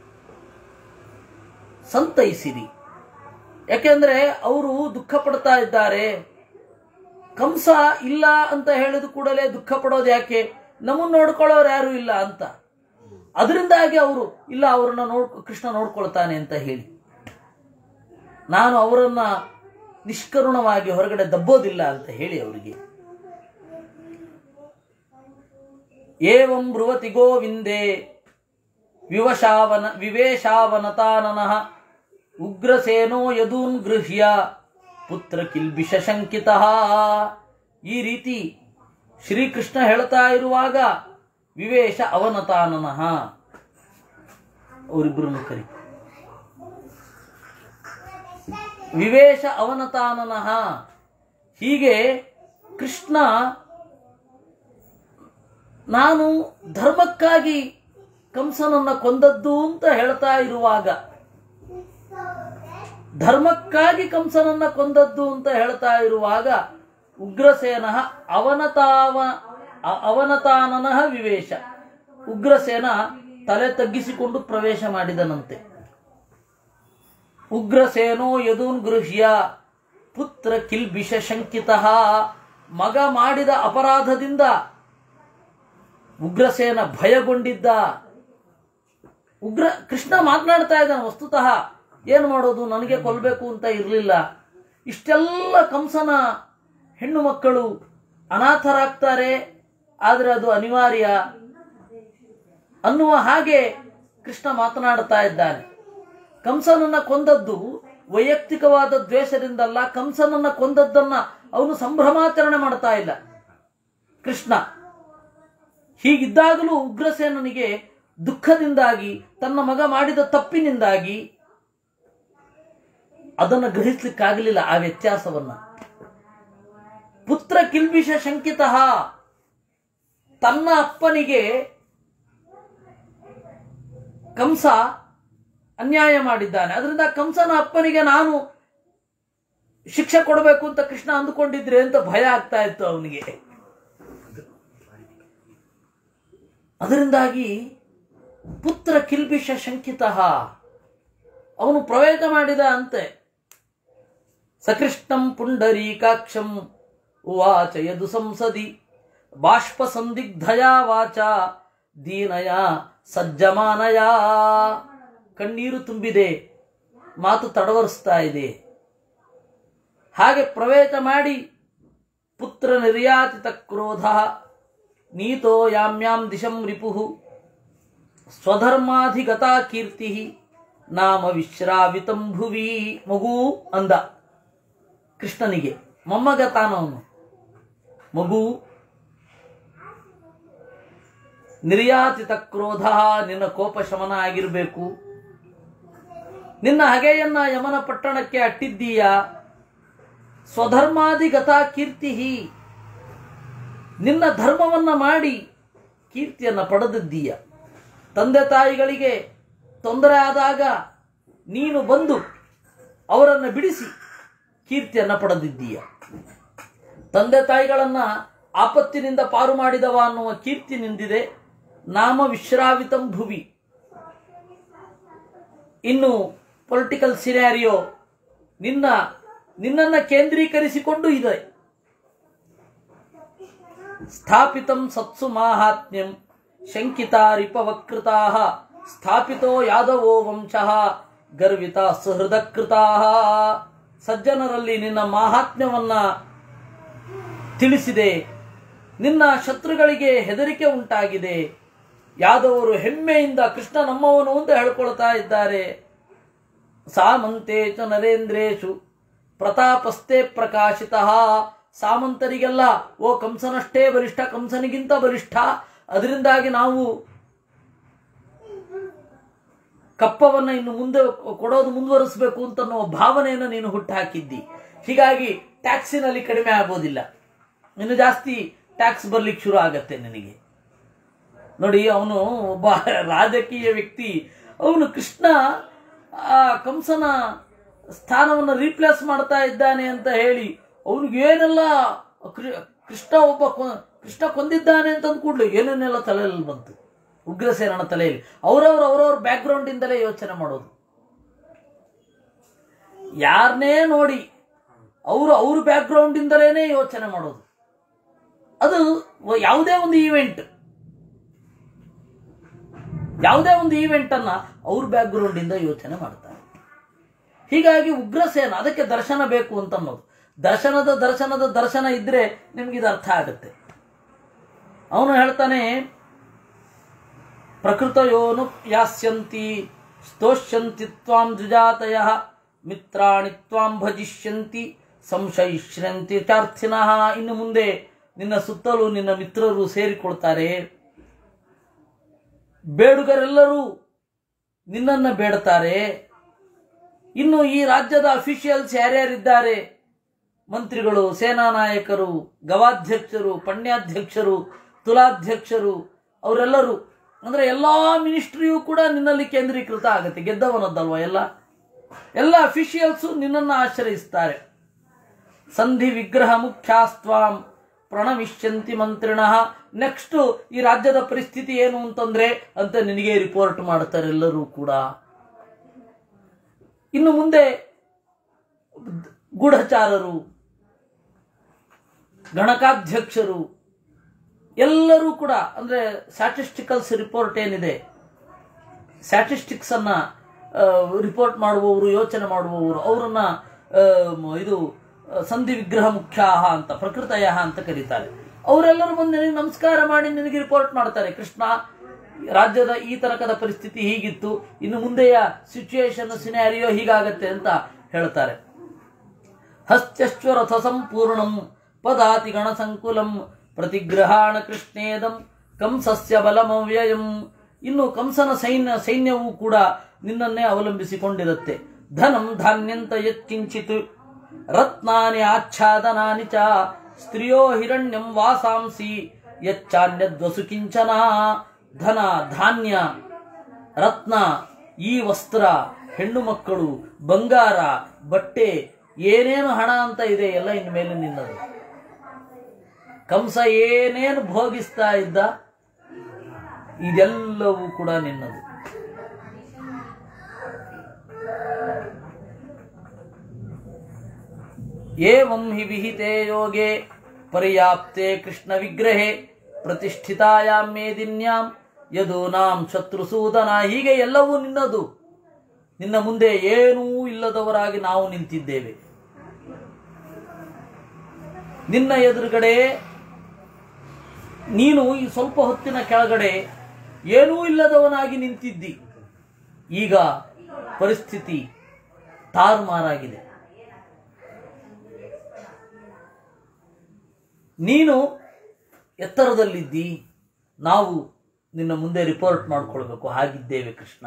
ಸಂತೈಸಿರಿ ಯಾಕೆಂದ್ರೆ ಅವರು ದುಃಖ ಪಡ್ತಾ ಇದ್ದಾರೆ ಕಂಸ ಇಲ್ಲ ಅಂತ ಹೇಳಿದ ಕೂಡಲೇ ದುಃಖ ಪಡೋದು ಯಾಕೆ ನಮ್ಮನ್ನು ನೋಡ್ಕೊಳ್ಳೋರು ಯಾರು ಇಲ್ಲ ಅಂತ ಅದರಿಂದಾಗಿ ಅವರು ಇಲ್ಲ ಅವರನ್ನ ನೋಡ್ ಕೃಷ್ಣ ನೋಡ್ಕೊಳ್ತಾನೆ ಅಂತ ಹೇಳಿ ನಾನು ಅವರನ್ನ ನಿಷ್ಕರುಣವಾಗಿ ಹೊರಗಡೆ ದಬ್ಬೋದಿಲ್ಲ ಅಂತ ಹೇಳಿ ಅವರಿಗೆ ಏವಂ ಬ್ರುವತಿ ಗೋವಿಂದೇ ವಿವಶಾವನ ವಿವೇಶಾವನತಾನನಃ ಉಗ್ರಸೇನೋ ಯದೂನ್ ಗೃಹ್ಯ ಪುತ್ರ ಕಿಲ್ಬಿಷ ಶಂಕಿತ ಈ ರೀತಿ ಶ್ರೀಕೃಷ್ಣ ಹೇಳ್ತಾ ಇರುವಾಗ ವಿವೇಶ ಅವನತಾನನಃ ಅವರಿಬ್ಬರನ್ನು ಕರಿ ವಿವೇಶ ಅವನತಾನನಃ ಹೀಗೆ ಕೃಷ್ಣ ನಾನು ಧರ್ಮಕ್ಕಾಗಿ ಕಂಸನನ್ನ ಕೊಂದದ್ದು ಅಂತ ಹೇಳ್ತಾ ಇರುವಾಗ ಧರ್ಮಕ್ಕಾಗಿ ಕಂಸನನ್ನ ಕೊಂದದ್ದು ಅಂತ ಹೇಳ್ತಾ ಇರುವಾಗ ಉಗ್ರಸೇನ ಅವನತಾವ ಅ- ಅವನತಾನನಃ ವಿವೇಶ ಉಗ್ರಸೇನ ತಲೆ ತಗ್ಗಿಸಿಕೊಂಡು ಪ್ರವೇಶ ಮಾಡಿದನಂತೆ ಉಗ್ರಸೇನೋ ಯದೂನ್ ಗೃಹ್ಯ ಪುತ್ರ ಕಿಲ್ಬಿಷ ಶಂಕಿತ ಮಗ ಮಾಡಿದ ಅಪರಾಧದಿಂದ ಉಗ್ರಸೇನ ಭಯಗೊಂಡಿದ್ದ ಉಗ್ರ ಕೃಷ್ಣ ಮಾತನಾಡ್ತಾ ಇದ್ದಾನೆ ವಸ್ತುತಃ ಏನು ಮಾಡೋದು ನನಗೆ ಕೊಲ್ಲಬೇಕು ಅಂತ ಇರಲಿಲ್ಲ ಇಷ್ಟೆಲ್ಲ ಕಂಸನ ಹೆಣ್ಣು ಮಕ್ಕಳು ಅನಾಥರಾಗ್ತಾರೆ ಆದರೆ ಅದು ಅನಿವಾರ್ಯ ಅನ್ನುವ ಹಾಗೆ ಕೃಷ್ಣ ಮಾತನಾಡ್ತಾ ಇದ್ದಾನೆ ಕಂಸನನ್ನ ಕೊಂದದ್ದು ವೈಯಕ್ತಿಕವಾದ ದ್ವೇಷದಿಂದಲ್ಲ ಕಂಸನನ್ನ ಕೊಂದದ್ದನ್ನ ಅವನು ಸಂಭ್ರಮಾಚರಣೆ ಮಾಡ್ತಾ ಇಲ್ಲ ಕೃಷ್ಣ ಹೀಗಿದ್ದಾಗಲೂ ಉಗ್ರಸೇನನಿಗೆ ದುಃಖದಿಂದಾಗಿ ತನ್ನ ಮಗ ಮಾಡಿದ ತಪ್ಪಿನಿಂದಾಗಿ ಅದನ್ನು ಗ್ರಹಿಸ್ಲಿಕ್ಕಾಗಲಿಲ್ಲ ಆ ವ್ಯತ್ಯಾಸವನ್ನ ಪುತ್ರ ಕಿಲ್ಬಿಷ ಶಂಕಿತ ತನ್ನ ಅಪ್ಪನಿಗೆ ಕಂಸ ಅನ್ಯಾಯ ಮಾಡಿದ್ದಾನೆ ಅದರಿಂದ ಕಂಸನ ಅಪ್ಪನಿಗೆ ನಾನು ಶಿಕ್ಷೆ ಕೊಡಬೇಕು ಅಂತ ಕೃಷ್ಣ ಅಂದುಕೊಂಡಿದ್ರೆ ಅಂತ ಭಯ ಆಗ್ತಾ ಇತ್ತು ಅವನಿಗೆ ಅದರಿಂದಾಗಿ ಪುತ್ರ ಕಿಲ್ಬಿಷ ಶಂಕಿತ ಅವನು ಪ್ರವೇಶ ಮಾಡಿದ ಅಂತೆ ಸಕೃಷ್ಣಂ ಪುಂಡರೀಕಾಕ್ಷಂ ಉವಾಚ ಯದು ಸಂಸದಿ ಬಾಷ್ಪ ಸಂದಿಗ್ಧಯ ವಾಚ ದೀನಯ ಸಜ್ಜಮಾನಯ ಕಣ್ಣೀರು ತುಂಬಿದೆ ಮಾತು ತಡವರಿಸ್ತಾ ಇದೆ ಹಾಗೆ ಪ್ರವೇಶ ಮಾಡಿ ಪುತ್ರ ನಿರ್ಯಾತಿತ ಕ್ರೋಧ ನೀತೋ ಯಾಮ್ಯಾಂ ದಿಶಂ ರಿಪು ಸ್ವಧರ್ಮಾಧಿಗತಾ ಕೀರ್ತಿ ನಾಮ ವಿಶ್ರಾವಿತಂ ಭುವಿ ಮಗು ಅಂದ ಕೃಷ್ಣನಿಗೆ ಮೊಮ್ಮಗ ತಾನವನು ಮಗು ನಿರ್ಯಾತಿತ ಕ್ರೋಧ ನಿನ್ನ ಕೋಪ ಶಮನ ಆಗಿರಬೇಕು ನಿನ್ನ ಹಗೆಯನ್ನ ಯಮನ ಪಟ್ಟಣಕ್ಕೆ ಅಟ್ಟಿದ್ದೀಯ ಸ್ವಧರ್ಮಾಧಿಗತ ಕೀರ್ತಿ ನಿನ್ನ ಧರ್ಮವನ್ನ ಮಾಡಿ ಕೀರ್ತಿಯನ್ನ ಪಡೆದಿದ್ದೀಯ ತಂದೆ ತಾಯಿಗಳಿಗೆ ತೊಂದರೆ ಆದಾಗ ನೀನು ಬಂದು ಅವರನ್ನು ಬಿಡಿಸಿ ಕೀರ್ತಿಯನ್ನ ಪಡೆದಿದ್ದೀಯ ತಂದೆ ತಾಯಿಗಳನ್ನ ಆಪತ್ತಿನಿಂದ ಪಾರು ಮಾಡಿದವ ಅನ್ನುವ ಕೀರ್ತಿ ನಿಂದಿದೆ ನಾಮ ವಿಶ್ರಾವಿತಂ ಭುವಿ ಇನ್ನು ಪೊಲಿಟಿಕಲ್ ಸಿನಾರಿಯೋ ನಿನ್ನ ನಿನ್ನನ್ನ ಕೇಂದ್ರೀಕರಿಸಿಕೊಂಡು ಇದೆ ಸ್ಥಾಪಿತಂ ಸತ್ಸು ಮಾಹಾತ್ಮ್ಯಂ ಶಂಕಿತಾ ರಿಪವಕೃತಾ ಸ್ಥಾಪಿತೋ ಯಾದವೋ ವಂಶಃ ಗರ್ವಿತ ಸುಹೃದಕೃತಾ ಸಜ್ಜನರಲ್ಲಿ ನಿನ್ನ ಮಾಹಾತ್ಮ್ಯವನ್ನ ತಿಳಿಸಿದೆ ನಿನ್ನ ಶತ್ರುಗಳಿಗೆ ಹೆದರಿಕೆ ಉಂಟಾಗಿದೆ ಯಾದವರು ಹೆಮ್ಮೆಯಿಂದ ಕೃಷ್ಣ ನಮ್ಮವನು ಅಂತ ಹೇಳ್ಕೊಳ್ತಾ ಇದ್ದಾರೆ ಸಾಮಂತೇಚ ನರೇಂದ್ರೇಶು ಪ್ರತಾಪಸ್ತೆ ಪ್ರಕಾಶಿತ ಸಾಮಂತರಿಗೆಲ್ಲ ಓ ಕಂಸನಷ್ಟೇ ಬಲಿಷ್ಠ ಕಂಸನಿಗಿಂತ ಬಲಿಷ್ಠ ಅದರಿಂದಾಗಿ ನಾವು ಕಪ್ಪವನ್ನ ಇನ್ನು ಮುಂದೆ ಕೊಡೋದು ಮುಂದುವರಿಸಬೇಕು ಅಂತ ಅನ್ನೋ ಭಾವನೆಯನ್ನು ನೀನು ಹುಟ್ಟುಹಾಕಿದ್ದಿ ಹೀಗಾಗಿ ಟ್ಯಾಕ್ಸಿನಲ್ಲಿ ಕಡಿಮೆ ಆಗೋದಿಲ್ಲ ಇನ್ನು ಜಾಸ್ತಿ ಟ್ಯಾಕ್ಸ್ ಬರ್ಲಿಕ್ಕೆ ಶುರು ಆಗತ್ತೆ ನಿನಗೆ ನೋಡಿ ಅವನು ಒಬ್ಬ ರಾಜಕೀಯ ವ್ಯಕ್ತಿ ಅವನು ಕೃಷ್ಣ ಆ ಕಂಸನ ಸ್ಥಾನವನ್ನು ರೀಪ್ಲೇಸ್ ಮಾಡ್ತಾ ಇದ್ದಾನೆ ಅಂತ ಹೇಳಿ ಅವನಿಗೆ ಏನೆಲ್ಲ ಕೃ- ಕೃಷ್ಣ ಒಬ್ಬ ಕೊ- ಕೃಷ್ಣ ಕೊಂದಿದ್ದಾನೆ ಅಂತ ಕೂಡಲೇ ಏನೇನೆಲ್ಲ ತಲೆಯಲ್ಲಿ ಬಂತು ಉಗ್ರಸೇನನ ತಲೆಯಲ್ಲಿ ಅವರವ್ರ ಅವರವ್ರ ಬ್ಯಾಕ್ಗ್ರೌಂಡ್ ಇಂದಲೇ ಯೋಚನೆ ಮಾಡೋದು ಯಾರನ್ನೇ ನೋಡಿ ಅವರು ಅವ್ರ ಬ್ಯಾಕ್ಗ್ರೌಂಡ್ ಇಂದಲೇನೆ ಯೋಚನೆ ಮಾಡೋದು ಅದು ವ- ಯಾವುದೇ ಒಂದು ಈವೆಂಟ್ ಯಾವುದೇ ಒಂದು ಈವೆಂಟ್ ಅನ್ನ ಅವ್ರ ಬ್ಯಾಕ್ಗ್ರೌಂಡ್ ಇಂದ ಯೋಚನೆ ಮಾಡ್ತಾರೆ ಹೀಗಾಗಿ ಉಗ್ರಸೇನ ಅದಕ್ಕೆ ದರ್ಶನ ಬೇಕು ಅಂತ ಅನ್ನೋದು ದರ್ಶನದ ದರ್ಶನದ ದರ್ಶನ ಇದ್ರೆ ನಿಮ್ಗೆ ಇದು ಅರ್ಥ ಆಗುತ್ತೆ ಅವನು ಹೇಳ್ತಾನೆ ಪ್ರಕೃತಯೋನು ಯಾಸ್ಯಂತಿ ಸ್ತೋಷ್ಯಂತಿ ತ್ವಾಂ ದ್ವಿಜಾತಯ ಮಿತ್ರಾಣಿ ತ್ವಾಂ ಭಜಿಷ್ಯಂತಿ ಸಂಶಯಿಷ್ಯಂತಿ ಚಾರ್ಥಿನಃ ಇನ್ನು ಮುಂದೆ ನಿನ್ನ ಸುತ್ತಲೂ ನಿನ್ನ ಮಿತ್ರರು ಸೇರಿಕೊಳ್ತಾರೆ ಬೇಡುಗರೆಲ್ಲರೂ ನಿನ್ನನ್ನು ಬೇಡ್ತಾರೆ ಇನ್ನು ಈ ರಾಜ್ಯದ ಅಫಿಷಿಯಲ್ಸ್ ಯಾರ್ಯಾರಿದ್ದಾರೆ ಮಂತ್ರಿಗಳು ಸೇನಾ ನಾಯಕರು ಗವಾಧ್ಯಕ್ಷರು ಪಣ್ಯಾಧ್ಯಕ್ಷರು ತುಲಾಧ್ಯಕ್ಷರು ಅವರೆಲ್ಲರೂ ಅಂದ್ರೆ ಎಲ್ಲಾ ಮಿನಿಸ್ಟ್ರಿಯೂ ಕೂಡ ನಿನ್ನಲ್ಲಿ ಕೇಂದ್ರೀಕೃತ ಆಗುತ್ತೆ ಗೆದ್ದವನದ್ದಲ್ವ ಎಲ್ಲ ಎಲ್ಲ ಅಫಿಷಿಯಲ್ಸು ನಿನ್ನನ್ನು ಆಶ್ರಯಿಸ್ತಾರೆ ಸಂಧಿ ವಿಗ್ರಹ ಮುಖ್ಯಾಸ್ತ್ವಾಂ ಪ್ರಣಮಿಷ್ಯಂತಿ ಮಂತ್ರಿಣಃ ನೆಕ್ಸ್ಟ್ ಈ ರಾಜ್ಯದ ಪರಿಸ್ಥಿತಿ ಏನು ಅಂತಂದ್ರೆ ಅಂತ ನಿನಗೆ ರಿಪೋರ್ಟ್ ಮಾಡ್ತಾರೆ ಎಲ್ಲರೂ ಕೂಡ ಇನ್ನು ಮುಂದೆ ಗೂಢಚಾರರು ಗಣಕಾಧ್ಯಕ್ಷರು ಎಲ್ಲರೂ ಕೂಡ ಅಂದ್ರೆ ಸ್ಟ್ಯಾಟಿಸ್ಟಿಕಲ್ಸ್ ರಿಪೋರ್ಟ್ ಏನಿದೆ ಸ್ಟ್ಯಾಟಿಸ್ಟಿಕ್ಸ್ ಅನ್ನ ರಿಪೋರ್ಟ್ ಮಾಡುವವರು ಯೋಚನೆ ಮಾಡುವವರು ಅವರನ್ನ ಆ, ಮ- ಇದು ಆ, ಸಂಧಿ ವಿಗ್ರಹ ಮುಖ್ಯಾಹ ಅಂತ ಪ್ರಕೃತಯ ಅಂತ ಕರೀತಾರೆ ಅವರೆಲ್ಲರೂ ಬಂದು ನಿನಗೆ ನಮಸ್ಕಾರ ಮಾಡಿ ನಿನಗೆ ರಿಪೋರ್ಟ್ ಮಾಡ್ತಾರೆ ಕೃಷ್ಣ ರಾಜ್ಯದ ಈ ತನಕದ ಪರಿಸ್ಥಿತಿ ಹೀಗಿತ್ತು ಇನ್ನು ಮುಂದೆಯ ಸಿಚುಯೇಷನ್ ಸಿನಾರಿಯೋ ಹೀಗಾಗತ್ತೆ ಅಂತ ಹೇಳ್ತಾರೆ ಹಸ್ತ್ಯಶ್ವರಥ ಸಂಪೂರ್ಣಂ ಪದಾತಿ ಗಣ ಸಂಕುಲಂ ಪ್ರತಿಗ್ರಹಾಣ ಕೃಷ್ಣೇದಂ ಕಂಸಸ್ಯ ಬಲಮವ್ಯಯಂ ಇನ್ನು ಕಂಸನ ಸೈನ್ಯ ಸೈನ್ಯವೂ ಕೂಡ ನಿನ್ನನ್ನೇ ಅವಲಂಬಿಸಿಕೊಂಡಿರುತ್ತೆ ಧನಂ ಧಾನ್ಯಂತ ಯತ್ಕಿಂಚಿತ್ ರತ್ನಾನಿ ಆಚ್ಛಾದನಾನಿ ಚ ಸ್ತ್ರೀಯೋ ಹಿರಣ್ಯಂ ವಾಸಾಂಸಿ ಯಚ್ಚಾನ್ಯದ್ವಸು ಕಿಂಚನ ಧನ ಧಾನ್ಯ ರತ್ನ ಈ ವಸ್ತ್ರ ಹೆಣ್ಣು ಮಕ್ಕಳು ಬಂಗಾರ ಬಟ್ಟೆ ಏನೇನು ಹಣ ಅಂತ ಇದೆ ಎಲ್ಲ ಇನ್ಮೇಲೆ ನಿನ್ನದು ಕಂಸ ಏನೇನು ಭೋಗಿಸ್ತಾ ಇದ್ದ ಇದೆಲ್ಲವೂ ಕೂಡ ನಿನ್ನದು ಏವಂ ಹಿ ವಿಹಿತೆ ಯೋಗೆ ಪರ್ಯಾಪ್ತೆ ಕೃಷ್ಣ ವಿಗ್ರಹೆ ಪ್ರತಿಷ್ಠಿತಾಯಾಂ ಮೇದಿನ್ಯಾಂ ಯದೂನಾಂ ಶತ್ರುಸೂದನ ಹೀಗೆ ಎಲ್ಲವೂ ನಿನ್ನದು ನಿನ್ನ ಮುಂದೆ ಏನೂ ಇಲ್ಲದವರಾಗಿ ನಾವು ನಿಂತಿದ್ದೇವೆ ನಿನ್ನ ಎದುರುಗಡೆ ನೀನು ಈ ಸ್ವಲ್ಪ ಹೊತ್ತಿನ ಕೆಳಗಡೆ ಏನೂ ಇಲ್ಲದವನಾಗಿ ನಿಂತಿದ್ದಿ ಈಗ ಪರಿಸ್ಥಿತಿ ತಾರುಮಾರಾಗಿದೆ ನೀನು ಎತ್ತರದಲ್ಲಿದ್ದಿ ನಾವು ನಿನ್ನ ಮುಂದೆ ರಿಪೋರ್ಟ್ ಮಾಡ್ಕೊಳ್ಬೇಕು ಹಾಗಿದ್ದೇವೆ ಕೃಷ್ಣ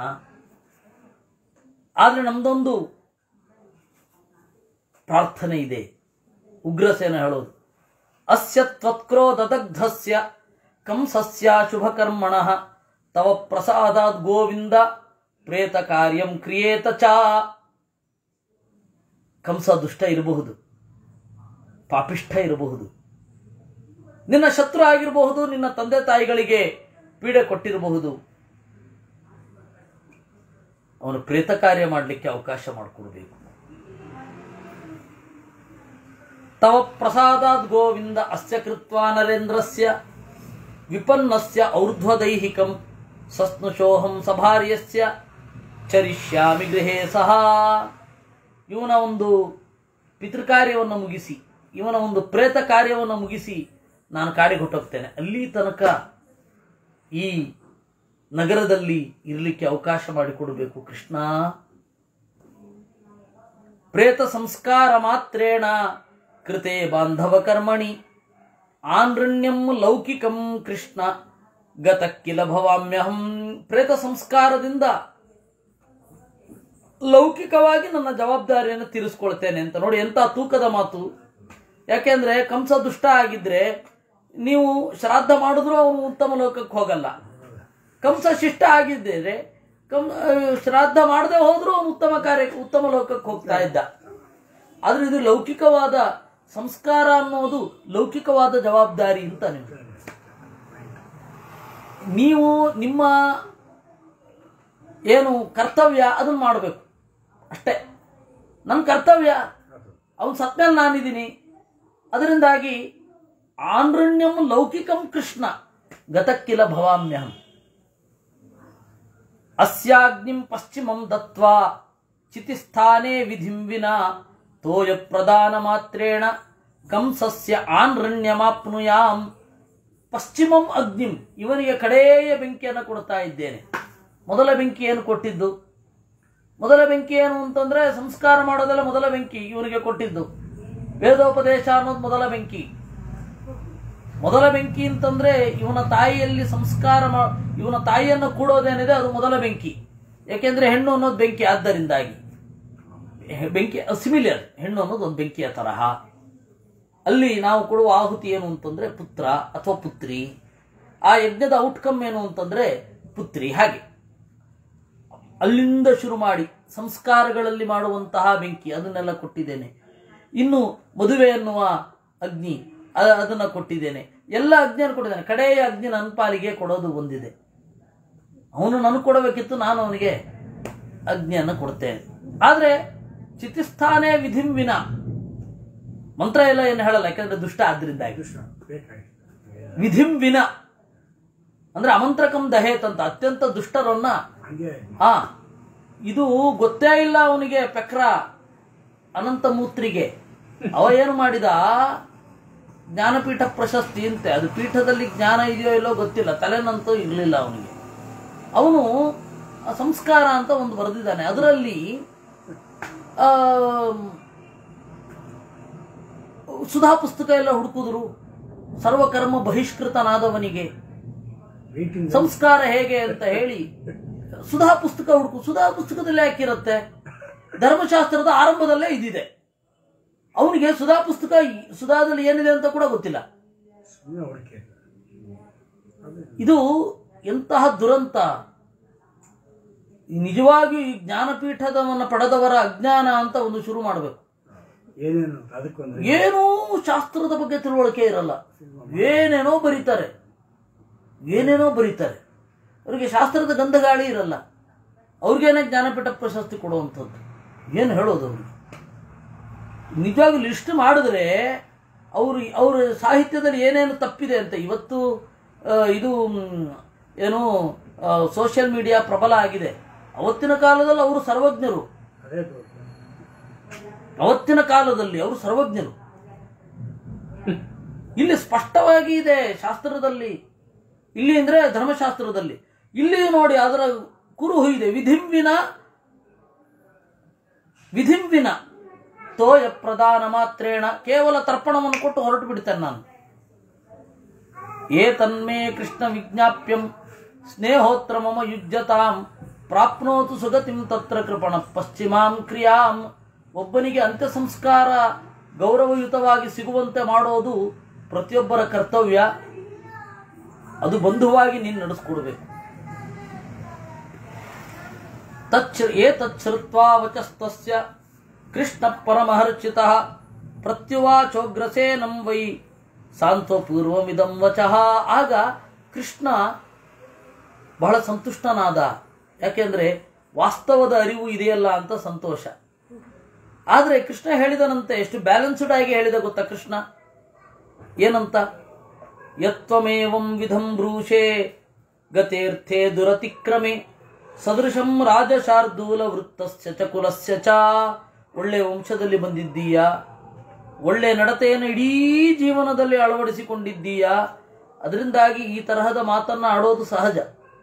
ಆದರೆ ನಮ್ದೊಂದು ಪ್ರಾರ್ಥನೆ ಇದೆ ಉಗ್ರಸೇನ ಹೇಳೋದು ಅಸ್ಯ ತ್ವತ್ಕ್ರೋಧದಗ್ಧಸ್ಯ ಕಂಸಸ್ಯ ಶುಭಕರ್ಮಣ ತವ ಪ್ರಸಾದಾದ್ ಗೋವಿಂದ ಪ್ರೇತ ಕಾರ್ಯಂ ಕ್ರಿಯೇತ ಚ ಕಂಸ ದುಷ್ಟ ಇರಬಹುದು ಪಾಪಿಷ್ಠ ಇರಬಹುದು ನಿನ್ನ ಶತ್ರು ಆಗಿರಬಹುದು ನಿನ್ನ ತಂದೆ ತಾಯಿಗಳಿಗೆ ಪೀಡೆ ಕೊಟ್ಟಿರಬಹುದು ಅವನು ಪ್ರೇತ ಕಾರ್ಯ ಮಾಡಲಿಕ್ಕೆ ಅವಕಾಶ ಮಾಡಿಕೊಡ್ಬೇಕು ತವ ಪ್ರಸಾದಾದ್ ಗೋವಿಂದ ಅಸ್ಯ ಕೃತ್ವಾ ನರೇಂದ್ರಸ್ಯ ವಿಪನ್ನಸ್ಯ ಔರ್ಧ್ವದೈಹಿಕಂ ಸಸ್ನುಷೋಹಂ ಸಭಾರ್ಯಸ್ಯ ಚರಿಷ್ಯಾಮಿ ಗೃಹೇ ಸಹ ಇವನ ಒಂದು ಪಿತೃಕಾರ್ಯವನ್ನು ಮುಗಿಸಿ ಇವನ ಒಂದು ಪ್ರೇತ ಕಾರ್ಯವನ್ನು ಮುಗಿಸಿ ನಾನು ಕಾಡಿಗೆ ಹೊಟ್ಟೋಗ್ತೇನೆ ಅಲ್ಲಿ ತನಕ ಈ ನಗರದಲ್ಲಿ ಇರಲಿಕ್ಕೆ ಅವಕಾಶ ಮಾಡಿಕೊಡಬೇಕು ಕೃಷ್ಣ ಪ್ರೇತ ಸಂಸ್ಕಾರ ಮಾತ್ರೇಣ ಕೃತೆ ಬಾಂಧವ ಕರ್ಮಣಿ ಆನ್ರಣ್ಯಂ ಲೌಕಿಕಂ ಕೃಷ್ಣ ಗತ ಕಿಲ ಭವಾಮ್ಯಹಂ ಪ್ರೇತ ಸಂಸ್ಕಾರದಿಂದ ಲೌಕಿಕವಾಗಿ ನನ್ನ ಜವಾಬ್ದಾರಿಯನ್ನು ತೀರಿಸ್ಕೊಳ್ತೇನೆ ಅಂತ ನೋಡಿ ಎಂತ ತೂಕದ ಮಾತು ಯಾಕೆಂದ್ರೆ ಕಂಸ ದುಷ್ಟ ಆಗಿದ್ರೆ ನೀವು ಶ್ರಾದ್ದ ಮಾಡಿದ್ರೂ ಅವನು ಉತ್ತಮ ಲೋಕಕ್ಕೆ ಹೋಗಲ್ಲ ಕಂಸ ಶಿಷ್ಟ ಆಗಿದ್ದರೆ ಕಂ ಆ, ಶ್ರಾದ್ದ ಮಾಡದೆ ಹೋದ್ರೂ ಅವನು ಉತ್ತಮ ಕಾರ್ಯ ಉತ್ತಮ ಲೋಕಕ್ಕೆ ಹೋಗ್ತಾ ಇದ್ದ ಆದ್ರೆ ಇದು ಲೌಕಿಕವಾದ ಸಂಸ್ಕಾರ ಅನ್ನೋದು ಲೌಕಿಕವಾದ ಜವಾಬ್ದಾರಿ ಅಂತ ನೀವು ನೀವು ನಿಮ್ಮ ಏನು ಕರ್ತವ್ಯ ಅದನ್ನ ಮಾಡಬೇಕು ಅಷ್ಟೇ ನನ್ನ ಕರ್ತವ್ಯ ಅವನು ಸತ್ಮೇಲೆ ನಾನಿದ್ದೀನಿ ಅದರಿಂದಾಗಿ ಆನ್ರಣ್ಯಂ ಲೌಕಿಕಂ ಕೃಷ್ಣ ಗತಕ್ಕಿಲ ಭವಾಮ್ಯಹಂ ಅಸ್ಯಾಗ್ನಿಂ ಪಶ್ಚಿಮಂ ದತ್ವಾ ಚಿತಿಸ್ಥಾನೇ ವಿಧಿಂ ವಿನಾ ತೋಯ ಪ್ರದಾನ ಮಾತ್ರೇಣ ಕಂಸಸ್ಯ ಆನ್ರಣ್ಯಮಾಪ್ನುಯಾಂ ಪಶ್ಚಿಮಂ ಅಗ್ನಿಂ ಇವನಿಗೆ ಕಡೆಯ ಬೆಂಕಿಯನ್ನು ಕೊಡ್ತಾ ಇದ್ದೇನೆ ಮೊದಲ ಬೆಂಕಿ ಏನು ಕೊಟ್ಟಿದ್ದು ಮೊದಲ ಬೆಂಕಿ ಏನು ಅಂತಂದ್ರೆ ಸಂಸ್ಕಾರ ಮಾಡೋದೆಲ್ಲ ಮೊದಲ ಬೆಂಕಿ ಇವನಿಗೆ ಕೊಟ್ಟಿದ್ದು ವೇದೋಪದೇಶ ಅನ್ನೋದು ಮೊದಲ ಬೆಂಕಿ ಮೊದಲ ಬೆಂಕಿ ಅಂತಂದ್ರೆ ಇವನ ತಾಯಿಯಲ್ಲಿ ಸಂಸ್ಕಾರ ಮಾ ಇವನ ತಾಯಿಯನ್ನು ಕೂಡೋದೇನಿದೆ ಅದು ಮೊದಲ ಬೆಂಕಿ ಯಾಕೆಂದ್ರೆ ಹೆಣ್ಣು ಅನ್ನೋದು ಬೆಂಕಿ ಆದ್ದರಿಂದಾಗಿ ಹೆ- ಬೆಂಕಿ ಸಿಮಿಲಿಯರ್ ಹೆಣ್ಣು ಅನ್ನೋದು ಒಂದು ಬೆಂಕಿಯ ತರಹ ಅಲ್ಲಿ ನಾವು ಕೊಡುವ ಆಹುತಿ ಏನು ಅಂತಂದ್ರೆ ಪುತ್ರ ಅಥವಾ ಪುತ್ರಿ ಆ ಯಜ್ಞದ ಔಟ್ಕಮ್ ಏನು ಅಂತಂದ್ರೆ ಪುತ್ರಿ ಹಾಗೆ ಅಲ್ಲಿಂದ ಶುರು ಮಾಡಿ ಸಂಸ್ಕಾರಗಳಲ್ಲಿ ಮಾಡುವಂತಹ ಬೆಂಕಿ ಅದನ್ನೆಲ್ಲ ಕೊಟ್ಟಿದ್ದೇನೆ ಇನ್ನು ಮದುವೆ ಎನ್ನುವ ಅಗ್ನಿ ಅ- ಅದನ್ನ ಕೊಟ್ಟಿದ್ದೇನೆ ಎಲ್ಲ ಅಗ್ನಿಯನ್ನು ಕೊಟ್ಟಿದ್ದೇನೆ ಕಡೆಯ ಅಗ್ನಿ ನನ್ನ ಪಾಲಿಗೆ ಕೊಡೋದು ಒಂದಿದೆ ಅವನು ನನಗೆ ಕೊಡಬೇಕಿತ್ತು ನಾನು ಅವನಿಗೆ ಅಗ್ನಿಯನ್ನು ಕೊಡ್ತೇನೆ ಆದ್ರೆ ಚಿತಿಸ್ಥಾನೇ ವಿಧಿಂ ವಿನ ಮಂತ್ರ ಎಲ್ಲ ಏನು ಹೇಳಲ್ಲ ಯಾಕಂದ್ರೆ ದುಷ್ಟ ಆದ್ರಿಂದಾಗಿ
ಕೃಷ್ಣ ಬೇಕಾಗಿ
ವಿಧಿಂ ವಿನ ಅಂದ್ರೆ ಅಮಂತ್ರಕಂ ದಹೇತ್ ಅಂತ ಅತ್ಯಂತ ದುಷ್ಟರನ್ನ
ಹಂಗೆ
ಆ ಇದು ಗೊತ್ತೇ ಇಲ್ಲ ಅವನಿಗೆ ಪೆಕ್ರ ಅನಂತ ಮೂತ್ರಿಗೆ ಅವ ಏನು ಮಾಡಿದ ಜ್ಞಾನಪೀಠ ಪ್ರಶಸ್ತಿ ಅಂತೆ ಅದು ಪೀಠದಲ್ಲಿ ಜ್ಞಾನ ಇದೆಯೋ ಇಲ್ಲೋ ಗೊತ್ತಿಲ್ಲ ತಲೆನಂತೂ ಇರಲಿಲ್ಲ ಅವನಿಗೆ ಅವನು ಆ ಸಂಸ್ಕಾರ ಅಂತ ಒಂದು ಬರೆದಿದ್ದಾನೆ ಅದರಲ್ಲಿ ಆ, ಸುಧಾ ಪುಸ್ತಕ ಎಲ್ಲ ಹುಡುಕಿದ್ರು ಸರ್ವಕರ್ಮ ಬಹಿಷ್ಕೃತನಾದವನಿಗೆ
ಮೀಟಿಂಗ್
ಸಂಸ್ಕಾರ ಹೇಗೆ ಅಂತ ಹೇಳಿ ಸುಧಾ ಪುಸ್ತಕ ಹುಡುಕು ಸುಧಾ ಪುಸ್ತಕದಲ್ಲಿ ಯಾಕಿರುತ್ತೆ ಧರ್ಮಶಾಸ್ತ್ರದ ಆರಂಭದಲ್ಲೇ ಇದಿದೆ ಅವನಿಗೆ ಸುಧಾ ಪುಸ್ತಕ ಸುಧಾದಲ್ಲಿ ಏನಿದೆ ಅಂತ ಕೂಡ ಗೊತ್ತಿಲ್ಲ
ಸುಮ್ಮನೆ ಹುಡುಕಿ ಅದೇ
ಇದು ಎಂತಹ ದುರಂತ ನಿಜವಾಗಿಯೂ ಈ ಜ್ಞಾನಪೀಠದವನ್ನು ಪಡೆದವರ ಅಜ್ಞಾನ ಅಂತ ಒಂದು ಶುರು ಮಾಡಬೇಕು
ಏನೇನು ಅದಕ್ಕೊಂದು
ಏನೂ ಶಾಸ್ತ್ರದ ಬಗ್ಗೆ ತಿಳುವಳಿಕೆ ಇರಲ್ಲ ಏನೇನೋ ಬರೀತಾರೆ ಏನೇನೋ ಬರೀತಾರೆ ಅವರಿಗೆ ಶಾಸ್ತ್ರದ ಗಂಧಗಾಳಿ ಇರಲ್ಲ ಅವ್ರಿಗೇನೆ ಜ್ಞಾನಪೀಠ ಪ್ರಶಸ್ತಿ ಕೊಡುವಂಥದ್ದು ಏನು ಹೇಳೋದು ಅವ್ರಿಗೆ ನಿಜವಾಗಿ ಲಿಸ್ಟ್ ಮಾಡಿದ್ರೆ ಅವರು ಅವ್ರ ಸಾಹಿತ್ಯದಲ್ಲಿ ಏನೇನು ತಪ್ಪಿದೆ ಅಂತ ಇವತ್ತು ಆ, ಇದು ಮ್, ಏನು ಸೋಷಿಯಲ್ ಮೀಡಿಯಾ ಪ್ರಬಲ ಆಗಿದೆ ಅವತ್ತಿನ ಕಾಲದಲ್ಲಿ ಅವರು ಸರ್ವಜ್ಞರು
ಅದೇ ದೊಡ್ಡ
ಅವತ್ತಿನ ಕಾಲದಲ್ಲಿ ಅವರು ಸರ್ವಜ್ಞರು ಇಲ್ಲಿ ಸ್ಪಷ್ಟವಾಗಿ ಇದೆ ಶಾಸ್ತ್ರದಲ್ಲಿ ಇಲ್ಲಿ ಅಂದ್ರೆ ಧರ್ಮಶಾಸ್ತ್ರದಲ್ಲಿ ಇಲ್ಲಿಯೂ ನೋಡಿ ಅದರ ಕುರುಹು ಇದೆ ವಿಧಿಂವಿನ ವಿಧಿಂವಿನ ತೋಯ ಪ್ರಧಾನ ಮಾತ್ರೇಣ ಕೇವಲ ತರ್ಪಣವನ್ನು ಕೊಟ್ಟು ಹೊರಟು ಬಿಡ್ತೇನೆ ನಾನು ಏ ತನ್ಮೇ ಕೃಷ್ಣ ವಿಜ್ಞಾಪ್ಯಂ ಸ್ನೇಹೋತ್ರ ಮಮ ಯುಜ್ಯತಾಂ ಪ್ರಾಪ್ನೋತು ಸುಗತಿಂ ತತ್ರ ಕೃಪಣ ಪಶ್ಚಿಮಾಂ ಕ್ರಿಯಾಂ ಒಬ್ಬನಿಗೆ ಅಂತ್ಯ ಸಂಸ್ಕಾರ ಗೌರವಯುತವಾಗಿ ಸಿಗುವಂತೆ ಮಾಡೋದು ಪ್ರತಿಯೊಬ್ಬರ ಕರ್ತವ್ಯ ಅದು ಬಂಧುವಾಗಿ ನೀನು ನಡೆಸ್ಕೊಡ್ಬೇಕು ತಚ್ಚ ಏತಚ್ಛ್ರುತ್ವಾ ವಚಸ್ತಸ್ಯ ಕೃಷ್ಣ ಪರಮಹರ್ಷಿತಃ ಪ್ರತ್ಯುವಾಚೋಗ್ರಸೇನಂ ವೈ ಸಾಂತ್ವಪೂರ್ವಮಿದಂ ವಚಃ ಆಗ ಕೃಷ್ಣ ಬಹಳ ಸಂತುಷ್ಟನಾದ ಯಾಕೆಂದ್ರೆ ವಾಸ್ತವದ ಅರಿವು ಇದೆಯಲ್ಲ ಅಂತ ಸಂತೋಷ ಆದರೆ ಕೃಷ್ಣ ಹೇಳಿದನಂತೆ ಎಷ್ಟು ಬ್ಯಾಲೆನ್ಸ್ಡ್ ಆಗಿ ಹೇಳಿದ ಗೊತ್ತಾ ಕೃಷ್ಣ ಏನಂತ ಯತ್ವಮೇವಂ ವಿಧಂ ಬ್ರೂಷೆ ಗತೇರ್ಥೆ ದುರತಿಕ್ರಮೆ ಸದೃಶಂ ರಾಜಶಾರ್ದೂಲ ವೃತ್ತಸ್ಯ ಚ ಕುಲಸ್ಯ ಚ ಒಳ್ಳೆ ವಂಶದಲ್ಲಿ ಬಂದಿದ್ದೀಯಾ ಒಳ್ಳೆ ನಡತೆಯನ್ನು ಇಡೀ ಜೀವನದಲ್ಲಿ ಅಳವಡಿಸಿಕೊಂಡಿದ್ದೀಯಾ ಅದರಿಂದಾಗಿ ಈ ತರಹದ ಮಾತನ್ನ ಆಡೋದು ಸಹಜ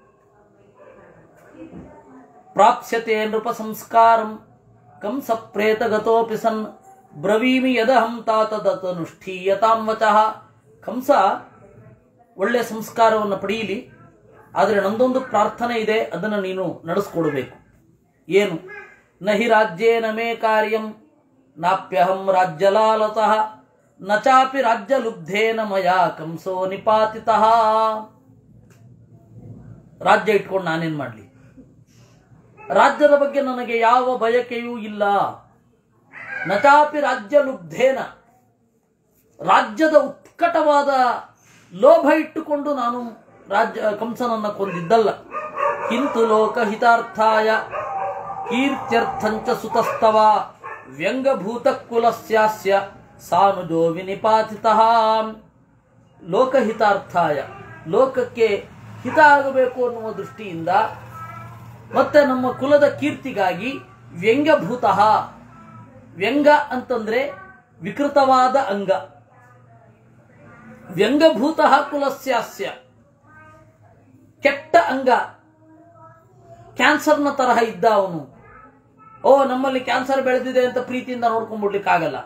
ಪ್ರಾಪ್ಸ್ಯತೆ ನೃಪ ಸಂಸ್ಕಾರಂ ಕಂಸ ಪ್ರೇತಗತೋಪಿ ಸನ್ ಬ್ರವೀಮಿ ಯದಹಂ ತಾತದತನುಷ್ಠೀಯತಾಂ ವಚಃ ಕಂಸ ಒಳ್ಳೆ ಸಂಸ್ಕಾರವನ್ನು ಪಡೆಯಲಿ ಆದರೆ ನಂದೊಂದು ಪ್ರಾರ್ಥನೆ ಇದೆ ಅದನ್ನು ನೀನು ನಡೆಸ್ಕೊಡ್ಬೇಕು ಏನು ನಹಿ ರಾಜ್ಯೇನ ಮೇ ಕಾರ್ಯಂ ನಾಪ್ಯಹಂ ರಾಜ್ಯಲಾಲತಃ ನ ಚಾಪಿ ರಾಜ್ಯಲುಬ್ಧೇನ ಮಯ ಕಂಸೋ ನಿಪಾತಿತಃ ರಾಜ್ಯ ಇಟ್ಕೊಂಡು ನಾನೇನ್ ಮಾಡಲಿ ರಾಜ್ಯದ ಬಗ್ಗೆ ನನಗೆ ಯಾವ ಬಯಕೆಯೂ ಇಲ್ಲ ನಚಾಪಿ ರಾಜ್ಯ ಲುಬ್ಧೇನ ರಾಜ್ಯದ ಉತ್ಕಟವಾದ ಲೋಭ ಇಟ್ಟುಕೊಂಡು ನಾನು ರಾಜ್ಯ ಕಂಸನನ್ನ ಕೊಂದಿದ್ದಲ್ಲ ಕಿಂತು ಲೋಕಹಿತಾರ್ಥಾಯ ಕೀರ್ತ್ಯರ್ಥಂಚ ಸುತಸ್ತವ ವ್ಯಂಗಭೂತ ಕುಲಸ್ಯಾಸ್ಯ ಸಾನುಜೋ ವಿನಿಪಾತಿತಃ ಲೋಕಹಿತಾರ್ಥಾಯ ಲೋಕಕ್ಕೆ ಹಿತ ಆಗಬೇಕು ಅನ್ನುವ ದೃಷ್ಟಿಯಿಂದ ಮತ್ತೆ ನಮ್ಮ ಕುಲದ ಕೀರ್ತಿಗಾಗಿ ವ್ಯಂಗ್ಯಭೂತಃ ವ್ಯಂಗ ಅಂತಂದ್ರೆ ವಿಕೃತವಾದ ಅಂಗ ವ್ಯಂಗಭೂತಃ ಕುಲಸ್ಯಾಸ್ಯ ಕೆಟ್ಟ ಅಂಗ ಕ್ಯಾನ್ಸರ್ನ ತರಹ ಇದ್ದ ಅವನು ಓ ನಮ್ಮಲ್ಲಿ ಕ್ಯಾನ್ಸರ್ ಬೆಳೆದಿದೆ ಅಂತ ಪ್ರೀತಿಯಿಂದ ನೋಡ್ಕೊಂಡ್ಬಿಡ್ಲಿಕ್ಕಾಗಲ್ಲ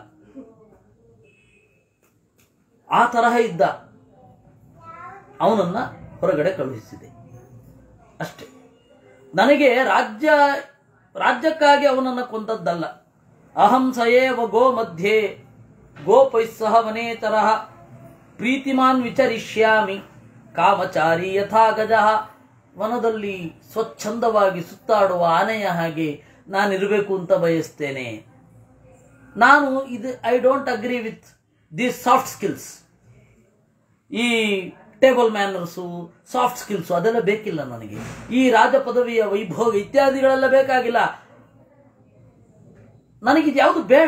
ಆ ತರಹ ಇದ್ದ ಅವನನ್ನ ಹೊರಗಡೆ ಕಳುಹಿಸಿದೆ ಅಷ್ಟೇ ನನಗೆ ರಾಜ್ಯ ರಾಜ್ಯಕ್ಕಾಗಿ ಅವನನ್ನು ಕೊಂದದ್ದಲ್ಲ ಅಹಂ ಸಯೇವ ಗೋ ಮಧ್ಯೆ ಗೋಪೈಸ್ಸಹ ವನೇ ತರಹ ಪ್ರೀತಿಮಾನ್ ವಿಚರಿಷ್ಯಾಮಿ ಕಾಮಚಾರಿ ಯಥಾ ಗಜಃ ವನದಲ್ಲಿ ಸ್ವಚ್ಛಂದವಾಗಿ ಸುತ್ತಾಡುವ ಆನೆಯ ಹಾಗೆ ನಾನಿರಬೇಕು ಅಂತ ಬಯಸ್ತೇನೆ ನಾನು ಇದು I don't agree with these soft skills ಈ ಟೇಬಲ್ ಮ್ಯಾನರ್ಸು ಸಾಫ್ಟ್ ಸ್ಕಿಲ್ಸು ಅದೆಲ್ಲ ಬೇಕಿಲ್ಲ ನನಗೆ ಈ ರಾಜ ಪದವಿಯ ವೈಭೋಗ ಇತ್ಯಾದಿಗಳೆಲ್ಲ ಬೇಕಾಗಿಲ್ಲ ನನಗಿದು ಯಾವುದು ಬೇಡ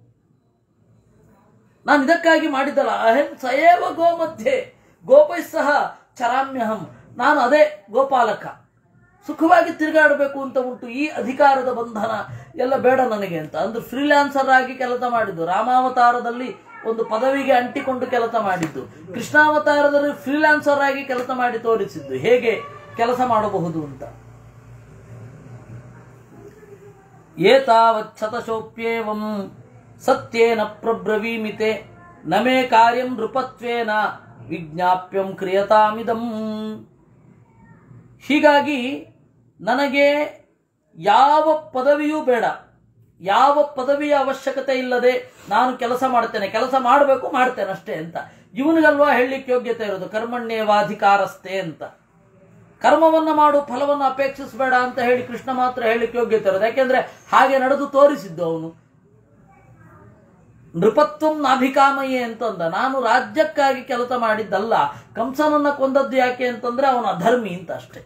ನಾನು ಇದಕ್ಕಾಗಿ ಮಾಡಿದ್ದಲ್ಲ ಅಹಂ ಸಯೇವ ಗೋ ಮಧ್ಯೆ ಗೋಪೈ ಸಹ ಚರಾಮ್ಯಹಂ ನಾನು ಅದೇ ಗೋಪಾಲಕ ಸುಖವಾಗಿ ತಿರುಗಾಡಬೇಕು ಅಂತ ಉಂಟು ಈ ಅಧಿಕಾರದ ಬಂಧನ ಎಲ್ಲ ಬೇಡ ನನಗೆ ಅಂತ ಅಂದ್ರೆ ಫ್ರೀಲ್ಯಾನ್ಸರ್ ಆಗಿ ಕೆಲಸ ಮಾಡಿದ್ದು ರಾಮಾವತಾರದಲ್ಲಿ ಒಂದು ಪದವಿಗೆ ಅಂಟಿಕೊಂಡು ಕೆಲಸ ಮಾಡಿದ್ದು ಕೃಷ್ಣಾವತಾರದಲ್ಲಿ ಫ್ರೀಲ್ಯಾನ್ಸರ್ ಆಗಿ ಕೆಲಸ ಮಾಡಿ ತೋರಿಸಿದ್ದು ಹೇಗೆ ಕೆಲಸ ಮಾಡಬಹುದು ಅಂತ ಏತಾವಚ್ಛತಶೋಪ್ಯೇವಂ ಸತ್ಯೇನ ಪ್ರಬ್ರವೀಮಿತೆ ನಮೇ ಕಾರ್ಯಂ ನೃಪತ್ವೇನ ವಿಜ್ಞಾಪ್ಯಂ ಕ್ರಿಯತಾಮಿದಂ ಹೀಗಾಗಿ ನನಗೆ ಯಾವ ಪದವಿಯೂ ಬೇಡ ಯಾವ ಪದವಿಯ ಅವಶ್ಯಕತೆ ಇಲ್ಲದೆ ನಾನು ಕೆಲಸ ಮಾಡ್ತೇನೆ ಕೆಲಸ ಮಾಡಬೇಕು ಮಾಡ್ತೇನೆ ಅಷ್ಟೇ ಅಂತ ಇವನಿಗಲ್ವಾ ಹೇಳಲಿಕ್ಕೆ ಯೋಗ್ಯತೆ ಇರೋದು ಕರ್ಮಣ್ಯೇವಾಧಿಕಾರಸ್ಥೆ ಅಂತ ಕರ್ಮವನ್ನ ಮಾಡು ಫಲವನ್ನು ಅಪೇಕ್ಷಿಸಬೇಡ ಅಂತ ಹೇಳಿ ಕೃಷ್ಣ ಮಾತ್ರ ಹೇಳಿಕ್ಕೆ ಯೋಗ್ಯತೆ ಇರೋದು ಯಾಕೆಂದ್ರೆ ಹಾಗೆ ನಡೆದು ತೋರಿಸಿದ್ದು ಅವನು ನೃಪತ್ವಂ ನಾಭಿಕಾಮಯೇ ಅಂತಂದ ನಾನು ರಾಜ್ಯಕ್ಕಾಗಿ ಕೆಲಸ ಮಾಡಿದ್ದಲ್ಲ ಕಂಸನನ್ನ ಕೊಂದದ್ದು ಯಾಕೆ ಅಂತಂದ್ರೆ ಅವನ ಅಧರ್ಮಿ ಅಂತ ಅಷ್ಟೇ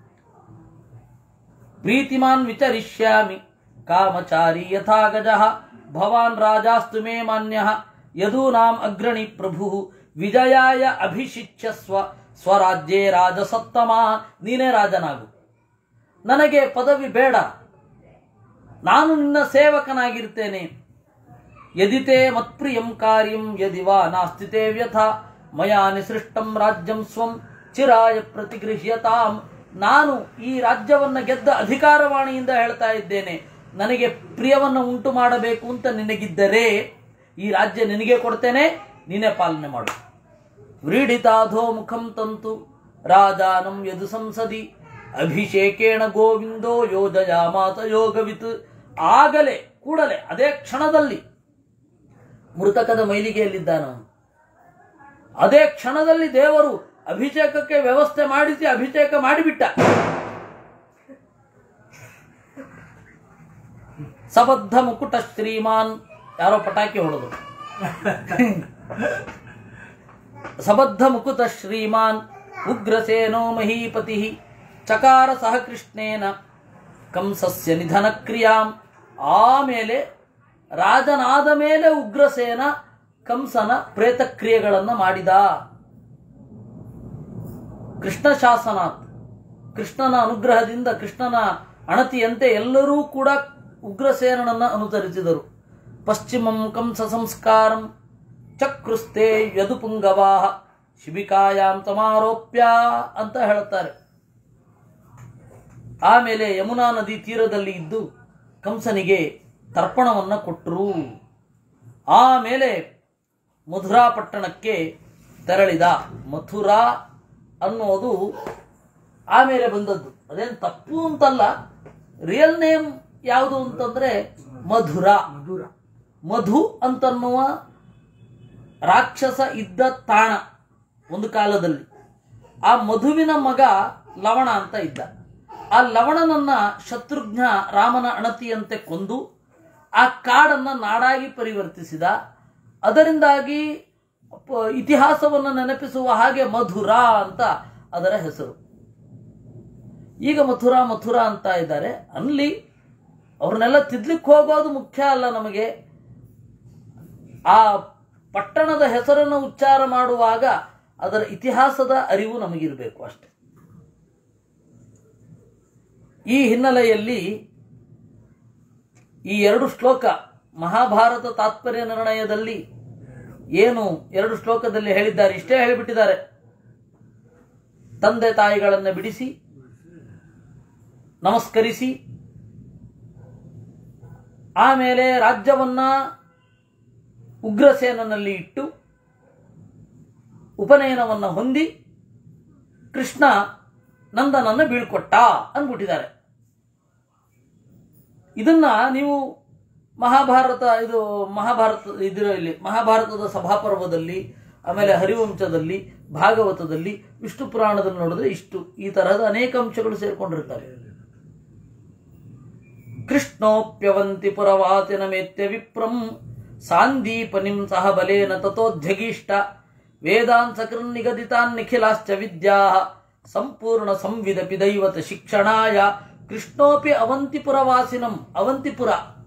ಪ್ರೀತಿಮಾನ್ ವಿಚರಿಷ್ಯಾಮಿ ಕಾಮಚಾರಿ ಯಥಾ ಗಜಃ ಭವಾನ್ ರಾಜಾಸ್ತು ಮೇ ಮಾನ್ಯ ಯದೂನಾಂ ಅಗ್ರಣಿ ಪ್ರಭು ವಿಜಯಾಯ ಅಭಿಷಿಚ್ಯಸ್ವ ಸ್ವರಾಜ್ಯೇ ರಾಜಸತ್ತಮ ನೀನೇ ರಾಜನಾಗು ನನಗೆ ಪದವಿ ಬೇಡ ನಾನು ನಿನ್ನ ಸೇವಕನಾಗಿರ್ತೇನೆ ಯದಿತೆ ಮತ್ಪ್ರಿಯಂ ಕಾರ್ಯಂ ಯದಿ ವಾ ನಾಸ್ತಿತೆ ವ್ಯಥ ಮಯಾ ನಿಸೃಷ್ಟಂ ರಾಜ್ಯಂ ಸ್ವಂ ಚಿರಾಯ ಪ್ರತಿಗೃಹ್ಯತಾಂ ನಾನು ಈ ರಾಜ್ಯವನ್ನ ಗೆದ್ದ ಅಧಿಕಾರವಾಣಿಯಿಂದ ಹೇಳ್ತಾ ಇದ್ದೇನೆ ನನಗೆ ಪ್ರಿಯವನ್ನ ಉಂಟು ಮಾಡಬೇಕು ಅಂತ ನಿನಗಿದ್ದರೆ ಈ ರಾಜ್ಯ ನಿನಗೆ ಕೊಡ್ತೇನೆ ನೀನೇ ಪಾಲನೆ ಮಾಡು ವ್ರೀಡಿತಾಧೋ ಮುಖಂ ತಂತು ರಾಜಾನಂ ಯದು ಸಂಸದಿ ಅಭಿಷೇಕೇಣ ಗೋವಿಂದೋ ಯೋಜಯಾಮಾತ ಯೋಗವಿತ್ ಆಗಲೇ ಕೂಡಲೇ ಅದೇ ಕ್ಷಣದಲ್ಲಿ ಮೃತಕದ ಮೈಲಿಗೆಯಲ್ಲಿದ್ದಾನ ಅವನು. ಅದೇ ಕ್ಷಣದಲ್ಲಿ ದೇವರು ಅಭಿಷೇಕಕ್ಕೆ ವ್ಯವಸ್ಥೆ ಮಾಡಿಸಿ ಅಭಿಷೇಕ ಮಾಡಿಬಿಟ್ಟ ಸಬದ್ಧ ಮುಕುಟ ಶ್ರೀಮಾನ್ ಯಾರೋ ಪಟಾಕಿ ಹೊಡೆದು ಸಬದ್ಧ ಮುಕುತ ಶ್ರೀಮಾನ್ ಉಗ್ರಸೇನೋ ಮಹೀಪತಿ ಚಕಾರ ಸಹ ಕೃಷ್ಣೇನ ಕಂಸಸ್ಯ ನಿಧನ ಕ್ರಿಯಾಂ ಆಮೇಲೆ ರಾಜನಾದ ಮೇಲೆ ಉಗ್ರಸೇನ ಕಂಸನ ಪ್ರೇತಕ್ರಿಯೆಗಳನ್ನು ಮಾಡಿದ ಕೃಷ್ಣ ಶಾಸನಾತ್ ಕೃಷ್ಣನ ಅನುಗ್ರಹದಿಂದ ಕೃಷ್ಣನ ಅಣತಿಯಂತೆ ಎಲ್ಲರೂ ಕೂಡ ಉಗ್ರಸೇನನನ್ನು ಅನುಸರಿಸಿದರು ಪಶ್ಚಿಮಂ ಕಂಸ ಸಂಸ್ಕಾರಂ ಚಕ್ರುಸ್ತೆ ಯದುಪುಂಗವಾಹ ಶಿಬಿಕಾಯಾಂ ಸಮಾರೋಪ್ಯ ಅಂತ ಹೇಳುತ್ತಾರೆ ಆಮೇಲೆ ಯಮುನಾ ನದಿ ತೀರದಲ್ಲಿ ಇದ್ದು ಕಂಸನಿಗೆ ತರ್ಪಣವನ್ನು ಕೊಟ್ಟರು ಆಮೇಲೆ ಮಧುರಾ ಪಟ್ಟಣಕ್ಕೆ ತೆರಳಿದ ಮಥುರಾ ಅನ್ನೋದು ಆಮೇಲೆ ಬಂದದ್ದು ಅದೇನು ತಪ್ಪು ಅಂತಲ್ಲ ರಿಯಲ್ ನೇಮ್ ಯಾವುದು ಅಂತಂದ್ರೆ ಮಧುರ
ಮಧುರ
ಮಧು ಅಂತನ್ನುವ ರಾಕ್ಷಸ ಇದ್ದ ತಾಣ ಒಂದು ಕಾಲದಲ್ಲಿ ಆ ಮಧುವಿನ ಮಗ ಲವಣ ಅಂತ ಇದ್ದ ಆ ಲವಣನನ್ನ ಶತ್ರುಘ್ನ ರಾಮನ ಅಣತಿಯಂತೆ ಕೊಂದು ಆ ಕಾಡನ್ನ ನಾಡಾಗಿ ಪರಿವರ್ತಿಸಿದ ಅದರಿಂದಾಗಿ ಪ- ಇತಿಹಾಸವನ್ನು ನೆನಪಿಸುವ ಹಾಗೆ ಮಧುರ ಅಂತ ಅದರ ಹೆಸರು ಈಗ ಮಥುರಾ ಮಥುರಾ ಅಂತ ಇದ್ದಾರೆ ಅಲ್ಲಿ ಅವ್ರನ್ನೆಲ್ಲ ತಿದ್ಲಿಕ್ಕೆ ಹೋಗೋದು ಮುಖ್ಯ ಅಲ್ಲ ನಮಗೆ ಆ ಪಟ್ಟಣದ ಹೆಸರನ್ನು ಉಚ್ಚಾರ ಮಾಡುವಾಗ ಅದರ ಇತಿಹಾಸದ ಅರಿವು ನಮಗಿರಬೇಕು ಅಷ್ಟೆ ಈ ಹಿನ್ನೆಲೆಯಲ್ಲಿ ಈ ಎರಡು ಶ್ಲೋಕ ಮಹಾಭಾರತ ತಾತ್ಪರ್ಯ ನಿರ್ಣಯದಲ್ಲಿ ಏನು ಎರಡು ಶ್ಲೋಕದಲ್ಲಿ ಹೇಳಿದ್ದಾರೆ ಇಷ್ಟೇ ಹೇಳಿಬಿಟ್ಟಿದ್ದಾರೆ ತಂದೆ ತಾಯಿಗಳನ್ನು ಬಿಡಿಸಿ ನಮಸ್ಕರಿಸಿ ಆಮೇಲೆ ರಾಜ್ಯವನ್ನ ಉಗ್ರಸೇನಲ್ಲಿ ಇಟ್ಟು ಉಪನಯನವನ್ನು ಹೊಂದಿ ಕೃಷ್ಣ ನಂದನನ್ನು ಬೀಳ್ಕೊಟ್ಟ ಅಂದ್ಬಿಟ್ಟಿದ್ದಾರೆ ಇದನ್ನ ನೀವು ಮಹಾಭಾರತ ಇದು ಮಹಾಭಾರತ ಇದರಲ್ಲಿ ಮಹಾಭಾರತದ ಸಭಾಪರ್ವದಲ್ಲಿ ಆಮೇಲೆ ಹರಿವಂಶದಲ್ಲಿ ಭಾಗವತದಲ್ಲಿ ವಿಷ್ಣು ಪುರಾಣದಲ್ಲಿ ನೋಡಿದ್ರೆ ಇಷ್ಟು ಈ ತರಹದ ಅನೇಕ ಅಂಶಗಳು ಸೇರ್ಕೊಂಡಿರ್ತವೆ ಕೃಷ್ಣೋಪ್ಯವಂತಿ ಪುರವಾತಿನ ಮೇತ್ಯ ವಿಪ್ರಂ ಸಾಂದೀಪನಿಂ ಸಹ ಬಲೇನ ತಥೋಧ್ಯಗೀಷ್ಟ ವೇದಾನ್ ಸಕೃನ್ ನಿಗದಿತಾನ್ ನಿಖಿಲಾಶ್ಚ ವಿದ್ಯಾ ಸಂಪೂರ್ಣ ಸಂವಿದಪಿ ದೈವತ ಶಿಕ್ಷಣಾಯ ಕೃಷ್ಣೋಪಿ ಅವಂತಿಪುರವಾಸಿನಂ ಅವಂತಿಪುರ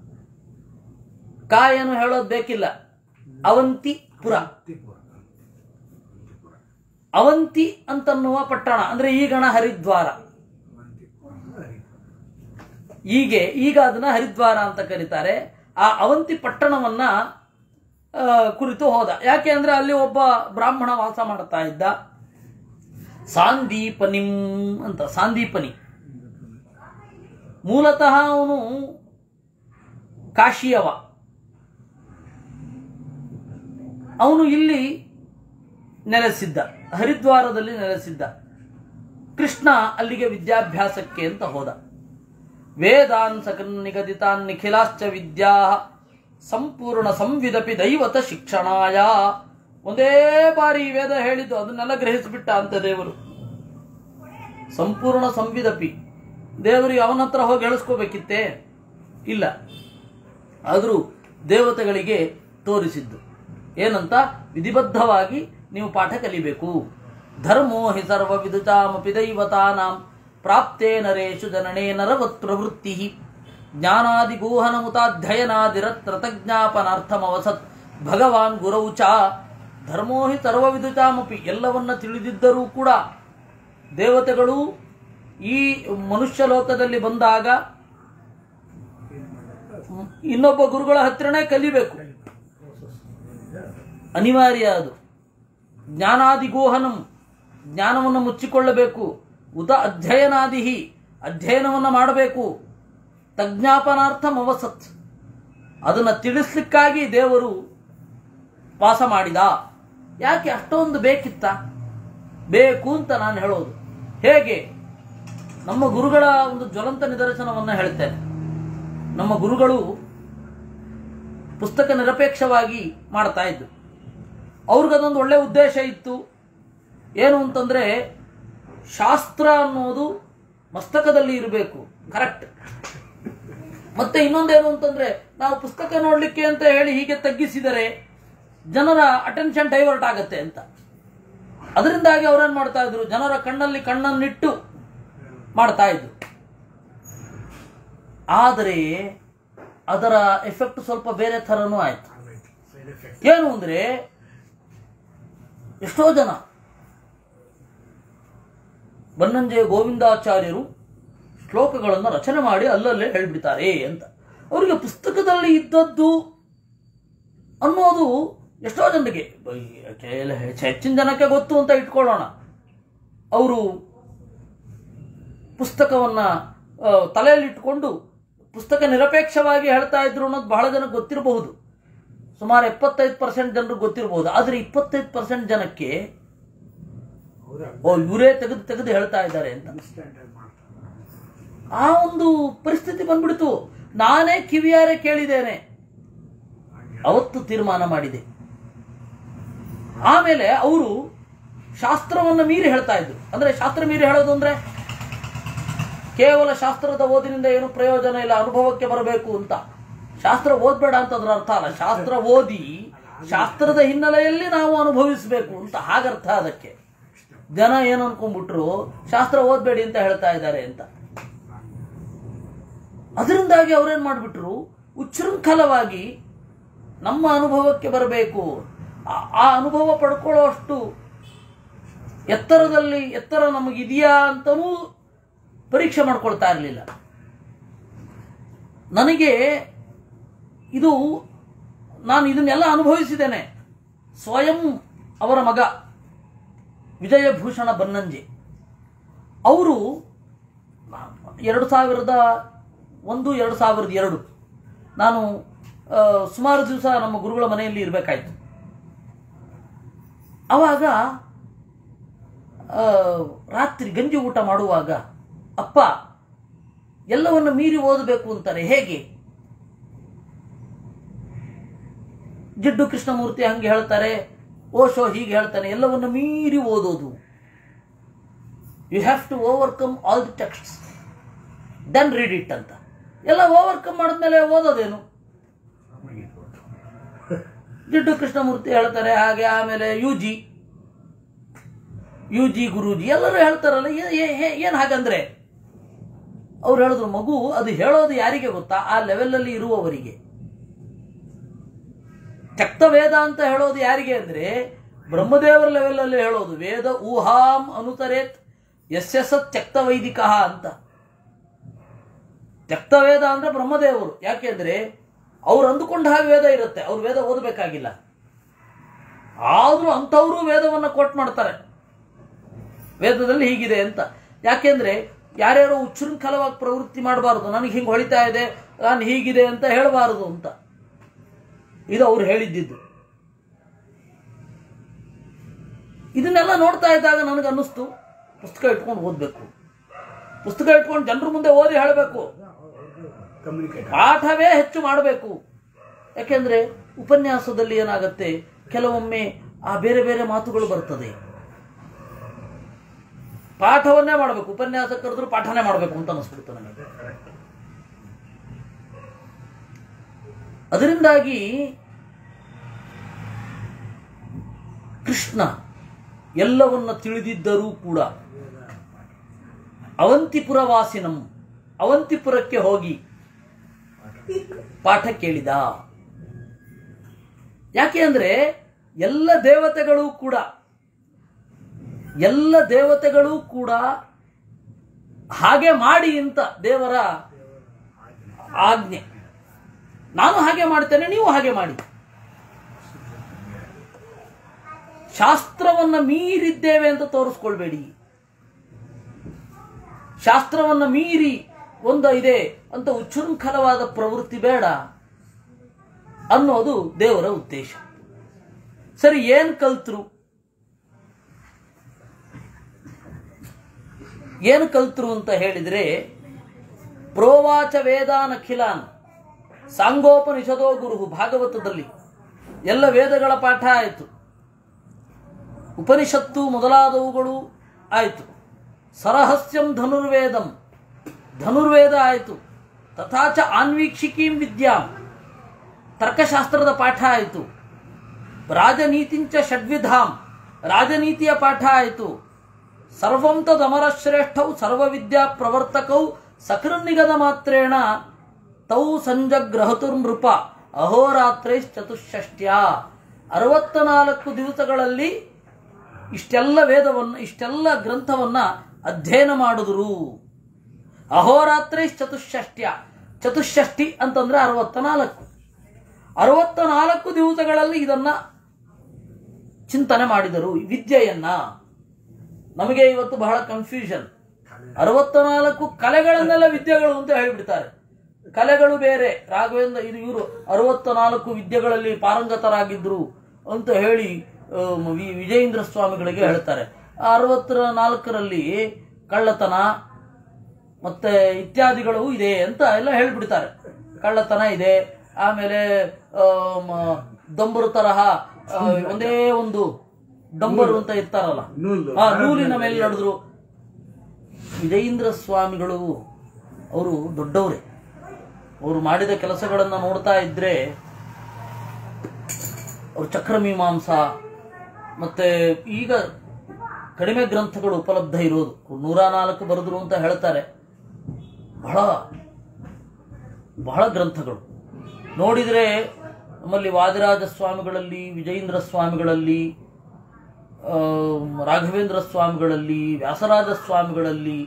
ಕಾಯನು ಹೇಳೋದು ಬೇಕಿಲ್ಲ ಅವಂತಿಪುರ
ತ್ರಿಪುರ
ಅವಂತಿ ಅಂತನ್ನುವ ಪಟ್ಟಣ ಅಂದ್ರೆ ಈಗಣ ಹರಿದ್ವಾರ
ತ್ರಿಪುರ ಹರಿದ್ವಾರ
ಹೀಗೆ ಈಗ ಅದನ್ನ ಹರಿದ್ವಾರ ಅಂತ ಕರೀತಾರೆ ಆ ಅವಂತಿ ಪಟ್ಟಣವನ್ನ ಆ, ಕುರಿತು ಹೋದ ಯಾಕೆ ಅಂದ್ರೆ ಅಲ್ಲಿ ಒಬ್ಬ ಬ್ರಾಹ್ಮಣ ವಾಸ ಮಾಡ್ತಾ ಇದ್ದ ಸಾಂದೀಪನಿಂ ಅಂತ ಸಾಂದೀಪನಿ ಮೂಲತಃ ಅವನು ಕಾಶಿಯವ ಅವನು ಇಲ್ಲಿ ನೆಲೆಸಿದ್ದ ಹರಿದ್ವಾರದಲ್ಲಿ ನೆಲೆಸಿದ್ದ ಕೃಷ್ಣ ಅಲ್ಲಿಗೆ ವಿದ್ಯಾಭ್ಯಾಸಕ್ಕೆ ಅಂತ ಹೋದ ವೇದಾನ್ ಸಕನ್ ನಿಗದಿತಾನ್ ನಿಖಿಲಾಶ್ಚ ವಿದ್ಯಾ ಸಂಪೂರ್ಣ ಸಂವಿದಪಿ ದೈವತ ಶಿಕ್ಷಣಾಯ ಒಂದೇ ಬಾರಿ ಈ ವೇದ ಹೇಳಿದ್ದು ಅದನ್ನೆಲ್ಲ ಗ್ರಹಿಸಿಬಿಟ್ಟ ಅಂತ ದೇವರು ಸಂಪೂರ್ಣ ಸಂವಿದಪಿ ದೇವರಿಗೆ ಅವನ ಹತ್ರ ಹೋಗಿ ಹೇಳಿಸ್ಕೋಬೇಕಿತ್ತೇ ಇಲ್ಲ ಆದರೂ ದೇವತೆಗಳಿಗೆ ತೋರಿಸಿದ್ದು ಏನಂತ ವಿಧಿಬದ್ಧವಾಗಿ ನೀವು ಪಾಠ ಕಲಿಬೇಕು ಧರ್ಮೋ ಹಿ ಸರ್ವ ವಿದುಚಾಮಪಿ ದೈವತಾನಾಂ ಪ್ರಾಪ್ತೇ ನರೇಶು ಜನನೇ ನರವತ್ ಪ್ರವೃತ್ತಿ ಜ್ಞಾನಾದಿಗೂಹನ ಮುತಾಧ್ಯಯನಾದಿರತ್ರ ತಜ್ಞಾಪನಾರ್ಥಮವಸತ್ ಭಗವಾನ್ ಗುರೌ ಚ ಧರ್ಮೋ ಹಿ ಸರ್ವ ವಿದುಚಾಮಪಿ ಎಲ್ಲವನ್ನ ತಿಳಿದಿದ್ದರೂ ಕೂಡ ದೇವತೆಗಳು ಈ ಮನುಷ್ಯ ಲೋಕದಲ್ಲಿ ಬಂದಾಗ ಇನ್ನೊಬ್ಬ ಗುರುಗಳ ಹತ್ರನೇ ಕಲಿಬೇಕು ಅನಿವಾರ್ಯ ಅದು ಜ್ಞಾನಾದಿಗೋಹನಂ ಜ್ಞಾನವನ್ನು ಮುಚ್ಚಿಕೊಳ್ಳಬೇಕು ಉದ ಅಧ್ಯಯನಾದಿಹಿ ಅಧ್ಯಯನವನ್ನು ಮಾಡಬೇಕು ತಜ್ಞಾಪನಾರ್ಥಂ ಅವಸತ್ ಅದನ್ನು ತಿಳಿಸ್ಲಿಕ್ಕಾಗಿ ದೇವರು ವಾಸ ಮಾಡಿದ ಯಾಕೆ ಅಷ್ಟೊಂದು ಬೇಕಿತ್ತ ಬೇಕು ಅಂತ ನಾನು ಹೇಳೋದು ಹೇಗೆ ನಮ್ಮ ಗುರುಗಳ ಒಂದು ಜ್ವಲಂತ ನಿದರ್ಶನವನ್ನು ಹೇಳ್ತೇನೆ ನಮ್ಮ ಗುರುಗಳು ಪುಸ್ತಕ ನಿರಪೇಕ್ಷವಾಗಿ ಮಾಡ್ತಾ ಇದ್ದು ಅವ್ರಿಗದೊಂದು ಒಳ್ಳೆ ಉದ್ದೇಶ ಇತ್ತು ಏನು ಅಂತಂದ್ರೆ ಶಾಸ್ತ್ರ ಅನ್ನೋದು ಮಸ್ತಕದಲ್ಲಿ ಇರಬೇಕು ಕರೆಕ್ಟ್ ಮತ್ತೆ ಇನ್ನೊಂದೇನು ಅಂತಂದ್ರೆ ನಾವು ಪುಸ್ತಕ ನೋಡ್ಲಿಕ್ಕೆ ಅಂತ ಹೇಳಿ ಹೀಗೆ ತಗ್ಗಿಸಿದರೆ ಜನರ ಅಟೆನ್ಷನ್ ಡೈವರ್ಟ್ ಆಗತ್ತೆ ಅಂತ ಅದರಿಂದಾಗಿ ಅವ್ರೇನ್ ಮಾಡ್ತಾ ಇದ್ರು ಜನರ ಕಣ್ಣಲ್ಲಿ ಕಣ್ಣನ್ನಿಟ್ಟು ಮಾಡ್ತಾ ಇದ್ರು ಆದರೆ ಅದರ ಎಫೆಕ್ಟ್ ಸ್ವಲ್ಪ ಬೇರೆ ಥರನೂ ಆಯ್ತು
ಆಗೋಯ್ತು ಸೈಡ್ ಎಫೆಕ್ಟ್
ಏನು ಅಂದ್ರೆ ಎಷ್ಟೋ ಜನ ಬನ್ನಂಜೆ ಗೋವಿಂದಾಚಾರ್ಯರು ಶ್ಲೋಕಗಳನ್ನು ರಚನೆ ಮಾಡಿ ಅಲ್ಲಲ್ಲೇ ಹೇಳ್ಬಿಡ್ತಾರೆ ಅಂತ ಅವರಿಗೆ ಪುಸ್ತಕದಲ್ಲಿ ಇದ್ದದ್ದು ಅನ್ನೋದು ಎಷ್ಟೋ ಜನರಿಗೆ ಕೆಲ- ಹೆಚ್ಚಿನ ಜನಕ್ಕೆ ಗೊತ್ತು ಅಂತ ಇಟ್ಕೊಳ್ಳೋಣ ಅವರು ಪುಸ್ತಕವನ್ನ ಆ, ತಲೆಯಲ್ಲಿಟ್ಟುಕೊಂಡು ಪುಸ್ತಕ ನಿರಪೇಕ್ಷವಾಗಿ ಹೇಳ್ತಾ ಇದ್ರು ಅನ್ನೋದು ಬಹಳ ಜನಕ್ಕೆ ಗೊತ್ತಿರಬಹುದು ಸುಮಾರು ಎಪ್ಪತ್ತೈದು ಪರ್ಸೆಂಟ್ ಜನರಿಗೆ ಗೊತ್ತಿರಬಹುದು ಆದರೆ ಇಪ್ಪತ್ತೈದು ಪರ್ಸೆಂಟ್ ಜನಕ್ಕೆ
ಹೌದಾ
ಓ ಇವರೇ ತೆಗೆದು ತೆಗೆದು ಹೇಳ್ತಾ ಇದ್ದಾರೆ ಅಂತ
ಅಂಡರ್ಸ್ಟ್ಯಾಂಡ್ ಮಾಡ್ತಾರೆ
ಆ ಒಂದು ಪರಿಸ್ಥಿತಿ ಬಂದ್ಬಿಡ್ತು ನಾನೇ ಕಿವಿಯಾರೆ ಕೇಳಿದ್ದೇನೆ
ಹಾಗೆ
ಅವತ್ತು ತೀರ್ಮಾನ ಮಾಡಿದೆ ಆಮೇಲೆ ಅವರು ಶಾಸ್ತ್ರವನ್ನು ಮೀರಿ ಹೇಳ್ತಾ ಇದ್ರು ಅಂದ್ರೆ ಶಾಸ್ತ್ರ ಮೀರಿ ಹೇಳೋದು ಅಂದ್ರೆ ಕೇವಲ ಶಾಸ್ತ್ರದ ಓದಿನಿಂದ ಏನು ಪ್ರಯೋಜನ ಇಲ್ಲ ಅನುಭವಕ್ಕೆ ಬರಬೇಕು ಅಂತ ಶಾಸ್ತ್ರ ಓದ್ಬೇಡ ಅಂತ ಅದ್ರ ಅರ್ಥ ಅಲ್ಲ ಶಾಸ್ತ್ರ ಓದಿ ಶಾಸ್ತ್ರದ ಹಿನ್ನೆಲೆಯಲ್ಲಿ ನಾವು ಅನುಭವಿಸಬೇಕು ಅಂತ ಹಾಗರ್ಥ ಅದಕ್ಕೆ ಜನ ಏನು ಅನ್ಕೊಂಡ್ಬಿಟ್ರು ಶಾಸ್ತ್ರ ಓದ್ಬೇಡಿ ಅಂತ ಹೇಳ್ತಾ ಇದ್ದಾರೆ ಅಂತ ಅದರಿಂದಾಗಿ ಅವ್ರೇನ್ ಮಾಡ್ಬಿಟ್ರು ಉಚ್ಛೃಂಖಲವಾಗಿ ನಮ್ಮ ಅನುಭವಕ್ಕೆ ಬರಬೇಕು ಆ- ಆ ಅನುಭವ ಪಡ್ಕೊಳ್ಳೋ ಅಷ್ಟು ಎತ್ತರದಲ್ಲಿ ಎತ್ತರ ನಮಗಿದೆಯಾ ಅಂತನೂ ಪರೀಕ್ಷೆ ಮಾಡ್ಕೊಳ್ತಾ ಇರಲಿಲ್ಲ ನನಗೆ ಇದು ನಾನು ಇದನ್ನೆಲ್ಲ ಅನುಭವಿಸಿದ್ದೇನೆ ಸ್ವಯಂ ಅವರ ಮಗ ವಿಜಯಭೂಷಣ ಬನ್ನಂಜೆ ಅವರು ಎರಡು ಸಾವಿರದ ಒಂದು ಎರಡು ಸಾವಿರದ ಎರಡು ನಾನು ಆ, ಸುಮಾರು ದಿವಸ ನಮ್ಮ ಗುರುಗಳ ಮನೆಯಲ್ಲಿ ಇರಬೇಕಾಯ್ತು ಆವಾಗ ಆ, ರಾತ್ರಿ ಗಂಜಿ ಊಟ ಮಾಡುವಾಗ ಅಪ್ಪ ಎಲ್ಲವನ್ನು ಮೀರಿ ಓದಬೇಕು ಅಂತಾರೆ ಹೇಗೆ ಜಿಡ್ಡು ಕೃಷ್ಣಮೂರ್ತಿ ಹಂಗೆ ಹೇಳ್ತಾರೆ ಓಶೋ ಹೀಗೆ ಹೇಳ್ತಾನೆ ಎಲ್ಲವನ್ನು ಮೀರಿ ಓದೋದು you have to overcome all the text then read it ಅಂತ ಎಲ್ಲ ಓವರ್ಕಮ್ ಮಾಡಿದ್ಮೇಲೆ ಓದೋದೇನು ಜಿಡ್ಡು ಕೃಷ್ಣಮೂರ್ತಿ ಹೇಳ್ತಾರೆ ಹಾಗೆ ಆಮೇಲೆ U G U G Guruji ಎಲ್ಲರೂ ಹೇಳ್ತಾರಲ್ಲ ಏ- ಏ- ಏ- ಏನ್ ಹಾಗಂದ್ರೆ ಅವ್ರು ಹೇಳಿದ್ರು ಮಗು ಅದು ಹೇಳೋದು ಯಾರಿಗೆ ಗೊತ್ತಾ ಆ ಲೆವೆಲಲ್ಲಿ ಇರುವವರಿಗೆ ತ್ಯಕ್ತ ವೇದ ಅಂತ ಹೇಳೋದು ಯಾರಿಗೆ ಅಂದ್ರೆ ಬ್ರಹ್ಮದೇವರ ಲೆವೆಲಲ್ಲಿ ಹೇಳೋದು ವೇದ ಊಹಾಂ ಅನುತರೇತ್ ಯಸ್ಯಸ ತ್ಯಕ್ತ ವೈದಿಕ ಅಂತ ತ್ಯಕ್ತ ವೇದ ಅಂದ್ರೆ ಬ್ರಹ್ಮದೇವರು ಯಾಕೆಂದ್ರೆ ಅವ್ರು ಅಂದುಕೊಂಡ ಹಾಗೆ ವೇದ ಇರುತ್ತೆ ಅವ್ರು ವೇದ ಓದಬೇಕಾಗಿಲ್ಲ ಆದ್ರೂ ಅಂಥವರು ವೇದವನ್ನ ಕೋಟ್ ಮಾಡ್ತಾರೆ ವೇದದಲ್ಲಿ ಹೀಗಿದೆ ಅಂತ ಯಾಕೆಂದ್ರೆ ಯಾರ್ಯಾರೋ ಉಚ್ಛೃಂಖಲವಾಗಿ ಪ್ರವೃತ್ತಿ ಮಾಡಬಾರದು ನನಗೆ ಹಿಂಗೆ ಹೊಳಿತಾ ಇದೆ ನಾನು ಹೀಗಿದೆ ಅಂತ ಹೇಳಬಾರದು ಅಂತ ಇದು ಅವ್ರು ಹೇಳಿದ್ದಿದ್ದು ಇದನ್ನೆಲ್ಲ ನೋಡ್ತಾ ಇದ್ದಾಗ ನನಗೆ ಅನ್ನಿಸ್ತು ಪುಸ್ತಕ ಇಟ್ಕೊಂಡು ಓದಬೇಕು ಪುಸ್ತಕ ಇಟ್ಕೊಂಡು ಜನರ ಮುಂದೆ ಓದಿ ಹೇಳಬೇಕು
ಕಮ್ಯುನಿಕೇಟ್
ಪಾಠವೇ ಹೆಚ್ಚು ಮಾಡಬೇಕು ಯಾಕೆಂದ್ರೆ ಉಪನ್ಯಾಸದಲ್ಲಿ ಏನಾಗತ್ತೆ ಕೆಲವೊಮ್ಮೆ ಆ ಬೇರೆ ಬೇರೆ ಮಾತುಗಳು ಬರ್ತದೆ ಪಾಠವನ್ನೇ ಮಾಡಬೇಕು ಉಪನ್ಯಾಸ ಕರೆದ್ರು ಪಾಠನೇ ಮಾಡಬೇಕು ಅಂತ ಅನಿಸ್ಬಿಡ್ತು ನನಗೆ ಅದರಿಂದಾಗಿ ಕೃಷ್ಣ ಎಲ್ಲವನ್ನ ತಿಳಿದಿದ್ದರೂ ಕೂಡ ಅವಂತಿಪುರ ವಾಸಿನಂ ಅವಂತಿಪುರಕ್ಕೆ ಹೋಗಿ ಪಾಠ ಕೇಳಿದ ಯಾಕೆ ಅಂದ್ರೆ ಎಲ್ಲ ದೇವತೆಗಳು ಕೂಡ ಎಲ್ಲ ದೇವತೆಗಳು ಕೂಡ ಹಾಗೆ ಮಾಡಿ ಅಂತ ದೇವರ ಆಜ್ಞೆ ನಾನು ಹಾಗೆ ಮಾಡ್ತೇನೆ ನೀವು ಹಾಗೆ ಮಾಡಿ ಶಾಸ್ತ್ರವನ್ನ ಮೀರಿದ್ದೇವೆ ಅಂತ ತೋರಿಸ್ಕೊಳ್ಬೇಡಿ ಶಾಸ್ತ್ರವನ್ನ ಮೀರಿ ಒಂದು ಇದೆ ಅಂತ ಉಚ್ಛೃಂಖಲವಾದ ಪ್ರವೃತ್ತಿ ಬೇಡ ಅನ್ನೋದು ದೇವರ ಉದ್ದೇಶ ಸರಿ ಏನ್ ಕಲ್ತ್ರು ಏನು ಕಲ್ತರು ಅಂತ ಹೇಳಿದರೆ ಪ್ರೋವಾಚ ವೇದಾನಖಿಲಾನ್ ಸಾಂಗೋಪನಿಷದೋ ಗುರು ಭಾಗವತದಲ್ಲಿ ಎಲ್ಲ ವೇದಗಳ ಪಾಠ ಆಯಿತು ಉಪನಿಷತ್ತು ಮೊದಲಾದವುಗಳು ಆಯಿತು ಸರಹಸ್ಯಂ ಧನುರ್ವೇದಂ ಧನುರ್ವೇದ ಆಯಿತು ತಥಾಚ ಆನ್ವೀಕ್ಷಿಕೀಂ ವಿದ್ಯಾಂ ತರ್ಕಶಾಸ್ತ್ರದ ಪಾಠ ಆಯಿತು ರಾಜನೀತಿಂಚ ಷಡ್ವಿಧಾಂ ರಾಜನೀತಿಯ ಪಾಠ ಆಯಿತು ಸರ್ವಂ ತದಮರಶ್ರೇಷ್ಠೌ ಸರ್ವವಿದ್ಯಾ ಪ್ರವರ್ತಕೌ ಸಕೃನ್ನಿಗದ ಮಾತ್ರೇಣ ತೌ ಸಂಜಗ್ರಹತುರ್ನೃಪ ಅಹೋರಾತ್ರೈಶ್ಚತುಷ್ಷಷ್ಟ್ಯ ಅರವತ್ತ ನಾಲ್ಕು ದಿವಸಗಳಲ್ಲಿ ಇಷ್ಟೆಲ್ಲ ವೇದವನ್ನು ಇಷ್ಟೆಲ್ಲ ಗ್ರಂಥವನ್ನ ಅಧ್ಯಯನ ಮಾಡಿದ್ರು ಅಹೋರಾತ್ರೈಶ್ ಚತುಷ್ಷಷ್ಟ್ಯ ಚತುಷ್ಷಷ್ಟಿ ಅಂತಂದ್ರೆ ಅರವತ್ತ ನಾಲ್ಕು ಅರವತ್ತ ನಾಲ್ಕು ದಿವಸಗಳಲ್ಲಿ ಇದನ್ನ ಚಿಂತನೆ ಮಾಡಿದರು ವಿದ್ಯೆಯನ್ನ ನಮಗೆ ಇವತ್ತು ಬಹಳ ಕನ್ಫ್ಯೂಷನ್ ಅರವತ್ತ ನಾಲ್ಕು ಕಲೆಗಳನ್ನೆಲ್ಲ ವಿದ್ಯೆಗಳು ಅಂತ ಹೇಳಿಬಿಡ್ತಾರೆ ಕಲೆಗಳು ಬೇರೆ ರಾಘವೇಂದ್ರ ಇದು ಇವರು ಅರವತ್ತ ನಾಲ್ಕು ವಿದ್ಯೆಗಳಲ್ಲಿ ಪಾರಂಗತರಾಗಿದ್ರು ಅಂತ ಹೇಳಿ ಆ, ವಿ- ವಿಜಯೇಂದ್ರ ಸ್ವಾಮಿಗಳಿಗೆ ಹೇಳ್ತಾರೆ ಆ ಅರವತ್ತರ ನಾಲ್ಕರಲ್ಲಿ ಕಳ್ಳತನ ಮತ್ತೆ ಇತ್ಯಾದಿಗಳು ಇದೆ ಅಂತ ಎಲ್ಲ ಹೇಳ್ಬಿಡ್ತಾರೆ ಕಳ್ಳತನ ಇದೆ ಆಮೇಲೆ ಆಮ್, ದೊಂಬರು ತರಹ ಆ, ಒಂದೇ ಒಂದು ಡಂಬರು ಅಂತ ಇರ್ತಾರಲ್ಲ
ನೂಲು.
ಆ ನೂಲಿನ ಮೇಲೆ ನಡೆದ್ರು ವಿಜಯೇಂದ್ರ ಸ್ವಾಮಿಗಳು ಅವರು ದೊಡ್ಡವರೇ ಅವರು ಮಾಡಿದ ಕೆಲಸಗಳನ್ನು ನೋಡ್ತಾ ಇದ್ರೆ ಅವರು ಚಕ್ರಮೀಮಾಂಸ ಮತ್ತೆ ಈಗ ಕಡಿಮೆ ಗ್ರಂಥಗಳು ಉಪಲಬ್ಧ ಇರೋದು ಅವ್ರು ನೂರ ನಾಲ್ಕು ಬರೆದ್ರು ಅಂತ ಹೇಳ್ತಾರೆ ಬಹಳ ಬಹಳ ಗ್ರಂಥಗಳು ನೋಡಿದರೆ ನಮ್ಮಲ್ಲಿ ವಾದಿರಾಜ ಸ್ವಾಮಿಗಳಲ್ಲಿ ವಿಜಯೇಂದ್ರ ಸ್ವಾಮಿಗಳಲ್ಲಿ ಆ, ರಾಘವೇಂದ್ರ ಸ್ವಾಮಿಗಳಲ್ಲಿ ವ್ಯಾಸರಾಜ ಸ್ವಾಮಿಗಳಲ್ಲಿ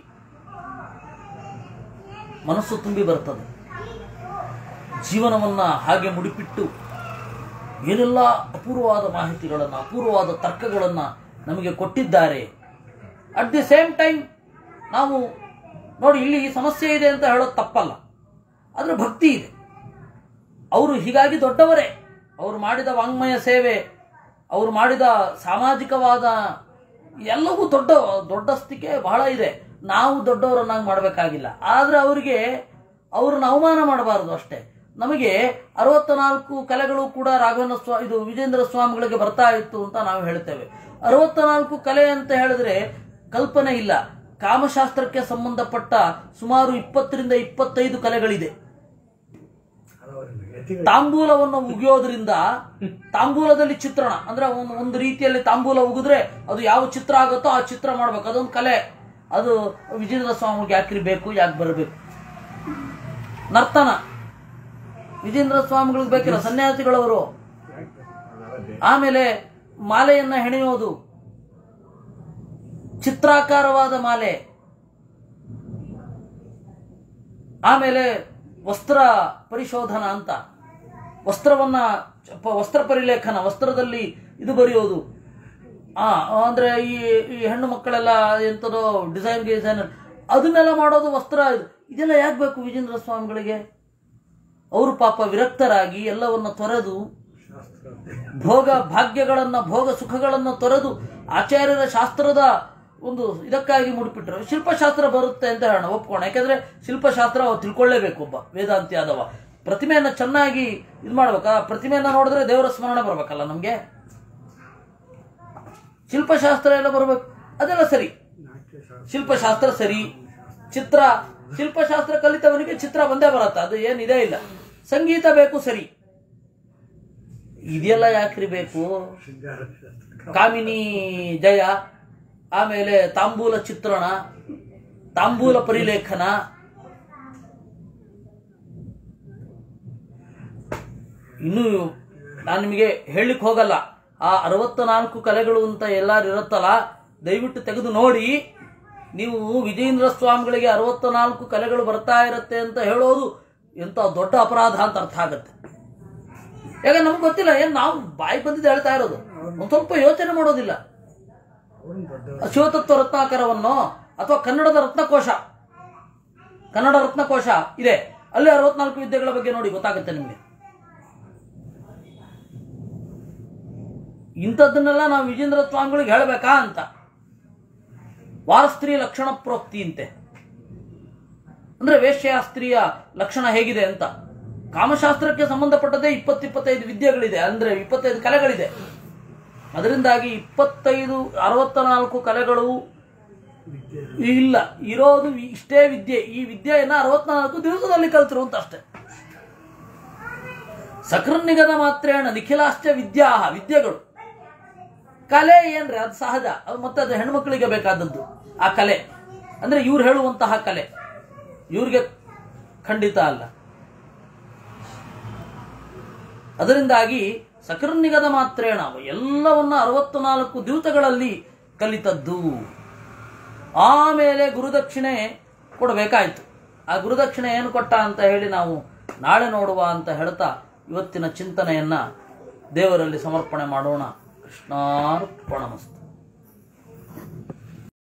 ಮನಸ್ಸು ತುಂಬಿ ಬರ್ತದೆ ಜೀವನವನ್ನ ಹಾಗೆ ಮುಡಿಪಿಟ್ಟು ಏನೆಲ್ಲ ಅಪೂರ್ವವಾದ ಮಾಹಿತಿಗಳನ್ನು ಅಪೂರ್ವವಾದ ತರ್ಕಗಳನ್ನು ನಮಗೆ ಕೊಟ್ಟಿದ್ದಾರೆ ಅಟ್ ದಿ ಸೇಮ್ ಟೈಮ್ ನಾವು ನೋಡಿ ಇಲ್ಲಿ ಸಮಸ್ಯೆ ಇದೆ ಅಂತ ಹೇಳೋದು ತಪ್ಪಲ್ಲ ಆದರೆ ಭಕ್ತಿ ಇದೆ ಅವರು ಹೀಗಾಗಿ ದೊಡ್ಡವರೇ ಅವರು ಮಾಡಿದ ವಾಂಗ್ಮಯ ಸೇವೆ ಅವರು ಮಾಡಿದ ಸಾಮಾಜಿಕವಾದ ಎಲ್ಲವೂ ದೊಡ್ಡ ದೊಡ್ಡಸ್ತಿಕೆ ಬಹಳ ಇದೆ ನಾವು ದೊಡ್ಡವರನ್ನಾಗಿ ಮಾಡಬೇಕಾಗಿಲ್ಲ ಆದರೆ ಅವರಿಗೆ ಅವ್ರನ್ನ ಅವಮಾನ ಮಾಡಬಾರದು ಅಷ್ಟೇ ನಮಗೆ ಅರವತ್ತ ನಾಲ್ಕು ಕಲೆಗಳು ಕೂಡ ರಾಘವೇಂದ್ರ ಸ್ವಾ ಇದು ವಿಜೇಂದ್ರ ಸ್ವಾಮಿಗಳಿಗೆ ಬರ್ತಾ ಇತ್ತು ಅಂತ ನಾವು ಹೇಳ್ತೇವೆ ಅರವತ್ತ ನಾಲ್ಕು ಕಲೆ ಅಂತ ಹೇಳಿದ್ರೆ ಕಲ್ಪನೆ ಇಲ್ಲ ಕಾಮಶಾಸ್ತ್ರಕ್ಕೆ ಸಂಬಂಧಪಟ್ಟ ಸುಮಾರು ಇಪ್ಪತ್ತರಿಂದ ಇಪ್ಪತ್ತೈದು ಕಲೆಗಳಿದೆ
ಹಲವರಿಂದ ಯತಿಗಳು
ತಾಂಬೂಲವನ್ನು ಉಗಿಯೋದ್ರಿಂದ ತಾಂಬೂಲದಲ್ಲಿ ಚಿತ್ರಣ ಅಂದ್ರೆ ಒಂದು ಒಂದು ರೀತಿಯಲ್ಲಿ ತಾಂಬೂಲ ಉಗಿದ್ರೆ ಅದು ಯಾವ ಚಿತ್ರ ಆಗುತ್ತೋ ಆ ಚಿತ್ರ ಮಾಡ್ಬೇಕು ಅದೊಂದು ಕಲೆ ಅದು ವಿಜೇಂದ್ರ ಸ್ವಾಮಿಗೆ ಯಾಕ್ರಿ ಬೇಕು ಯಾಕೆ ಬರಬೇಕು ನರ್ತನ ವಿಜೇಂದ್ರ ಸ್ವಾಮಿಗಳಿಗೆ ಬೇಕಿಲ್ಲ ಸನ್ಯಾಸಿಗಳವರು
ಅದಲ್ಲದೆ
ಆಮೇಲೆ ಮಾಲೆಯನ್ನ ಹೆಣೆಯೋದು ಚಿತ್ರಾಕಾರವಾದ ಮಾಲೆ ಆಮೇಲೆ ವಸ್ತ್ರ ಪರಿಶೋಧನ ಅಂತ ವಸ್ತ್ರವನ್ನ ಪ- ವಸ್ತ್ರ ಪರಿಲೇಖನ ವಸ್ತ್ರದಲ್ಲಿ ಇದು ಬರೆಯೋದು ಆ ಅಂದ್ರೆ ಈ ಈ ಹೆಣ್ಣು ಮಕ್ಕಳೆಲ್ಲ ಎಂಥದೋ ಡಿಸೈನ್ ಡಿಸೈನ್ ಅದನ್ನೆಲ್ಲ ಮಾಡೋದು ವಸ್ತ್ರ ಇದು ಇದೆಲ್ಲ ಯಾಕೆ ಬೇಕು ವಿಜೇಂದ್ರ ಸ್ವಾಮಿಗಳಿಗೆ ಅವರು ಪಾಪ ವಿರಕ್ತರಾಗಿ ಎಲ್ಲವನ್ನ ತೊರೆದು
ಶಾಸ್ತ್ರ
ಭೋಗ ಭಾಗ್ಯಗಳನ್ನ ಭೋಗ ಸುಖಗಳನ್ನ ತೊರೆದು ಆಚಾರ್ಯರ ಶಾಸ್ತ್ರದ ಒಂದು ಇದಕ್ಕಾಗಿ ಮುಡಿಪಿಟ್ರು ಶಿಲ್ಪಶಾಸ್ತ್ರ ಬರುತ್ತೆ ಅಂತ ಹೇಳೋಣ ಒಪ್ಕೋಣ ಯಾಕಂದ್ರೆ ಶಿಲ್ಪಶಾಸ್ತ್ರ ಅವ ತಿಳ್ಕೊಳ್ಳೇಬೇಕು ಒಬ್ಬ ವೇದಾಂತಿ ಆದವ ಪ್ರತಿಮೆಯನ್ನ ಚೆನ್ನಾಗಿ ಇದು ಮಾಡ್ಬೇಕಾ ಪ್ರತಿಮೆಯನ್ನ ನೋಡಿದ್ರೆ ದೇವರ ಸ್ಮರಣೆ ಬರ್ಬೇಕಲ್ಲ ನಮ್ಗೆ ಶಿಲ್ಪಶಾಸ್ತ್ರ ಎಲ್ಲ ಬರ್ಬೇಕು ಅದೆಲ್ಲ ಸರಿ
ನಾಟ್ಯಶಾಸ್ತ್ರ
ಶಿಲ್ಪಶಾಸ್ತ್ರ ಸರಿ ಚಿತ್ರ ಶಿಲ್ಪಶಾಸ್ತ್ರ ಕಲಿತವನಿಗೆ ಚಿತ್ರ ಬಂದೇ ಬರತ್ತ ಅದು ಏನಿದೆ ಇಲ್ಲ ಸಂಗೀತ ಬೇಕು ಸರಿ ಇದೆಲ್ಲ ಯಾಕ್ರಿ ಬೇಕು
ಶೃಂಗಾರ ಶಾಸ್ತ್ರ
ಕಾಮಿನಿ ಜಯ ಆಮೇಲೆ ತಾಂಬೂಲ ಚಿತ್ರಣ ತಾಂಬೂಲ ಪರಿಲೇಖನ ಇನ್ನು ನಾನು ನಿಮಗೆ ಹೇಳಲಿಕ್ಕೆ ಹೋಗಲ್ಲ ಆ ಅರವತ್ತ ನಾಲ್ಕು ಕಲೆಗಳು ಅಂತ ಎಲ್ಲಾರು ಇರುತ್ತಲ್ಲ ದಯವಿಟ್ಟು ತೆಗೆದು ನೋಡಿ ನೀವು ವಿಜೇಂದ್ರ ಸ್ವಾಮಿಗಳಿಗೆ ಅರವತ್ತ ನಾಲ್ಕು ಕಲೆಗಳು ಬರ್ತಾ ಇರುತ್ತೆ ಅಂತ ಹೇಳೋದು ಎಂತ ದೊಡ್ಡ ಅಪರಾಧ ಅಂತ ಅರ್ಥ ಆಗುತ್ತೆ ಯಾಕಂದ್ರೆ ನಮ್ಗೆ ಗೊತ್ತಿಲ್ಲ ಏನ್ ನಾವು ಬಾಯಿ ಬಂದಿದ್ದು ಹೇಳ್ತಾ ಇರೋದು ಒಂದ್ ಸ್ವಲ್ಪ ಯೋಚನೆ ಮಾಡೋದಿಲ್ಲ
ಅವ್ರನ್ನ ದೊಡ್ಡ
ಶಿವತತ್ವ ರತ್ನಾಕರವನ್ನು ಅಥವಾ ಕನ್ನಡದ ರತ್ನಕೋಶ ಕನ್ನಡ ರತ್ನಕೋಶ ಇದೆ ಅಲ್ಲಿ ಅರವತ್ನಾಲ್ಕು ವಿದ್ಯೆಗಳ ಬಗ್ಗೆ ನೋಡಿ ಗೊತ್ತಾಗುತ್ತೆ ನಿಮಗೆ ಇಂಥದ್ದನ್ನೆಲ್ಲ ನಾವು ವಿಜೇಂದ್ರ ಸ್ವಾಮಿಗಳಿಗೆ ಹೇಳಬೇಕಾ ಅಂತ ವಾರಸ್ತ್ರೀ ಲಕ್ಷಣ ಪ್ರೋಕ್ತಿ ಅಂತೆ ಅಂದ್ರೆ ವೇಶ್ಯಾಸ್ತ್ರೀಯ ಲಕ್ಷಣ ಹೇಗಿದೆ ಅಂತ ಕಾಮಶಾಸ್ತ್ರಕ್ಕೆ ಸಂಬಂಧಪಟ್ಟದೇ ಇಪ್ಪತ್ತಿಪ್ಪತ್ತೈದು ವಿದ್ಯೆಗಳಿದೆ ಅಂದ್ರೆ ಇಪ್ಪತ್ತೈದು ಕಲೆಗಳಿದೆ ಅದರಿಂದಾಗಿ ಇಪ್ಪತ್ತೈದು ಅರವತ್ತ ನಾಲ್ಕು ಕಲೆಗಳು
ವಿದ್ಯೆ
ಇಲ್ಲ ಇರೋದು ಇಷ್ಟೇ ವಿದ್ಯೆ ಈ ವಿದ್ಯೆಯನ್ನ ಅರವತ್ನಾಲ್ಕು ದಿವಸದಲ್ಲಿ ಕಲ್ತರು ಅಂತ ಅಷ್ಟೇ ಸಕೃನ್ನಿಗದ ಮಾತ್ರೇಣ ನಿಖಿಲಾಶ್ಚ ವಿದ್ಯಾ ವಿದ್ಯೆಗಳು ಕಲೆ ಏನ್ರಿ ಅದು ಸಹಜ ಅದು ಮತ್ತೆ ಅದು ಹೆಣ್ಮಕ್ಳಿಗೆ ಬೇಕಾದದ್ದು ಆ ಕಲೆ ಅಂದ್ರೆ ಇವ್ರು ಹೇಳುವಂತಹ ಕಲೆ ಇವ್ರಿಗೆ ಖಂಡಿತ ಅಲ್ಲ ಅದರಿಂದಾಗಿ ಸಕೃನ್ನಿಗದ ಮಾತ್ರೇಣ ಎಲ್ಲವನ್ನ ಅರವತ್ತು ನಾಲ್ಕು ದಿವಸಗಳಲ್ಲಿ ಕಲಿತದ್ದು ಆಮೇಲೆ ಗುರುದಕ್ಷಿಣೆ ಕೊಡಬೇಕಾಯ್ತು ಆ ಗುರುದಕ್ಷಿಣೆ ಏನು ಕೊಟ್ಟ ಅಂತ ಹೇಳಿ ನಾವು ನಾಳೆ ನೋಡುವ ಅಂತ ಹೇಳ್ತಾ ಇವತ್ತಿನ ಚಿಂತನೆಯನ್ನ ದೇವರಲ್ಲಿ ಸಮರ್ಪಣೆ ಮಾಡೋಣ ಕೃಷ್ಣಾರ್ಪಣಮಸ್ತು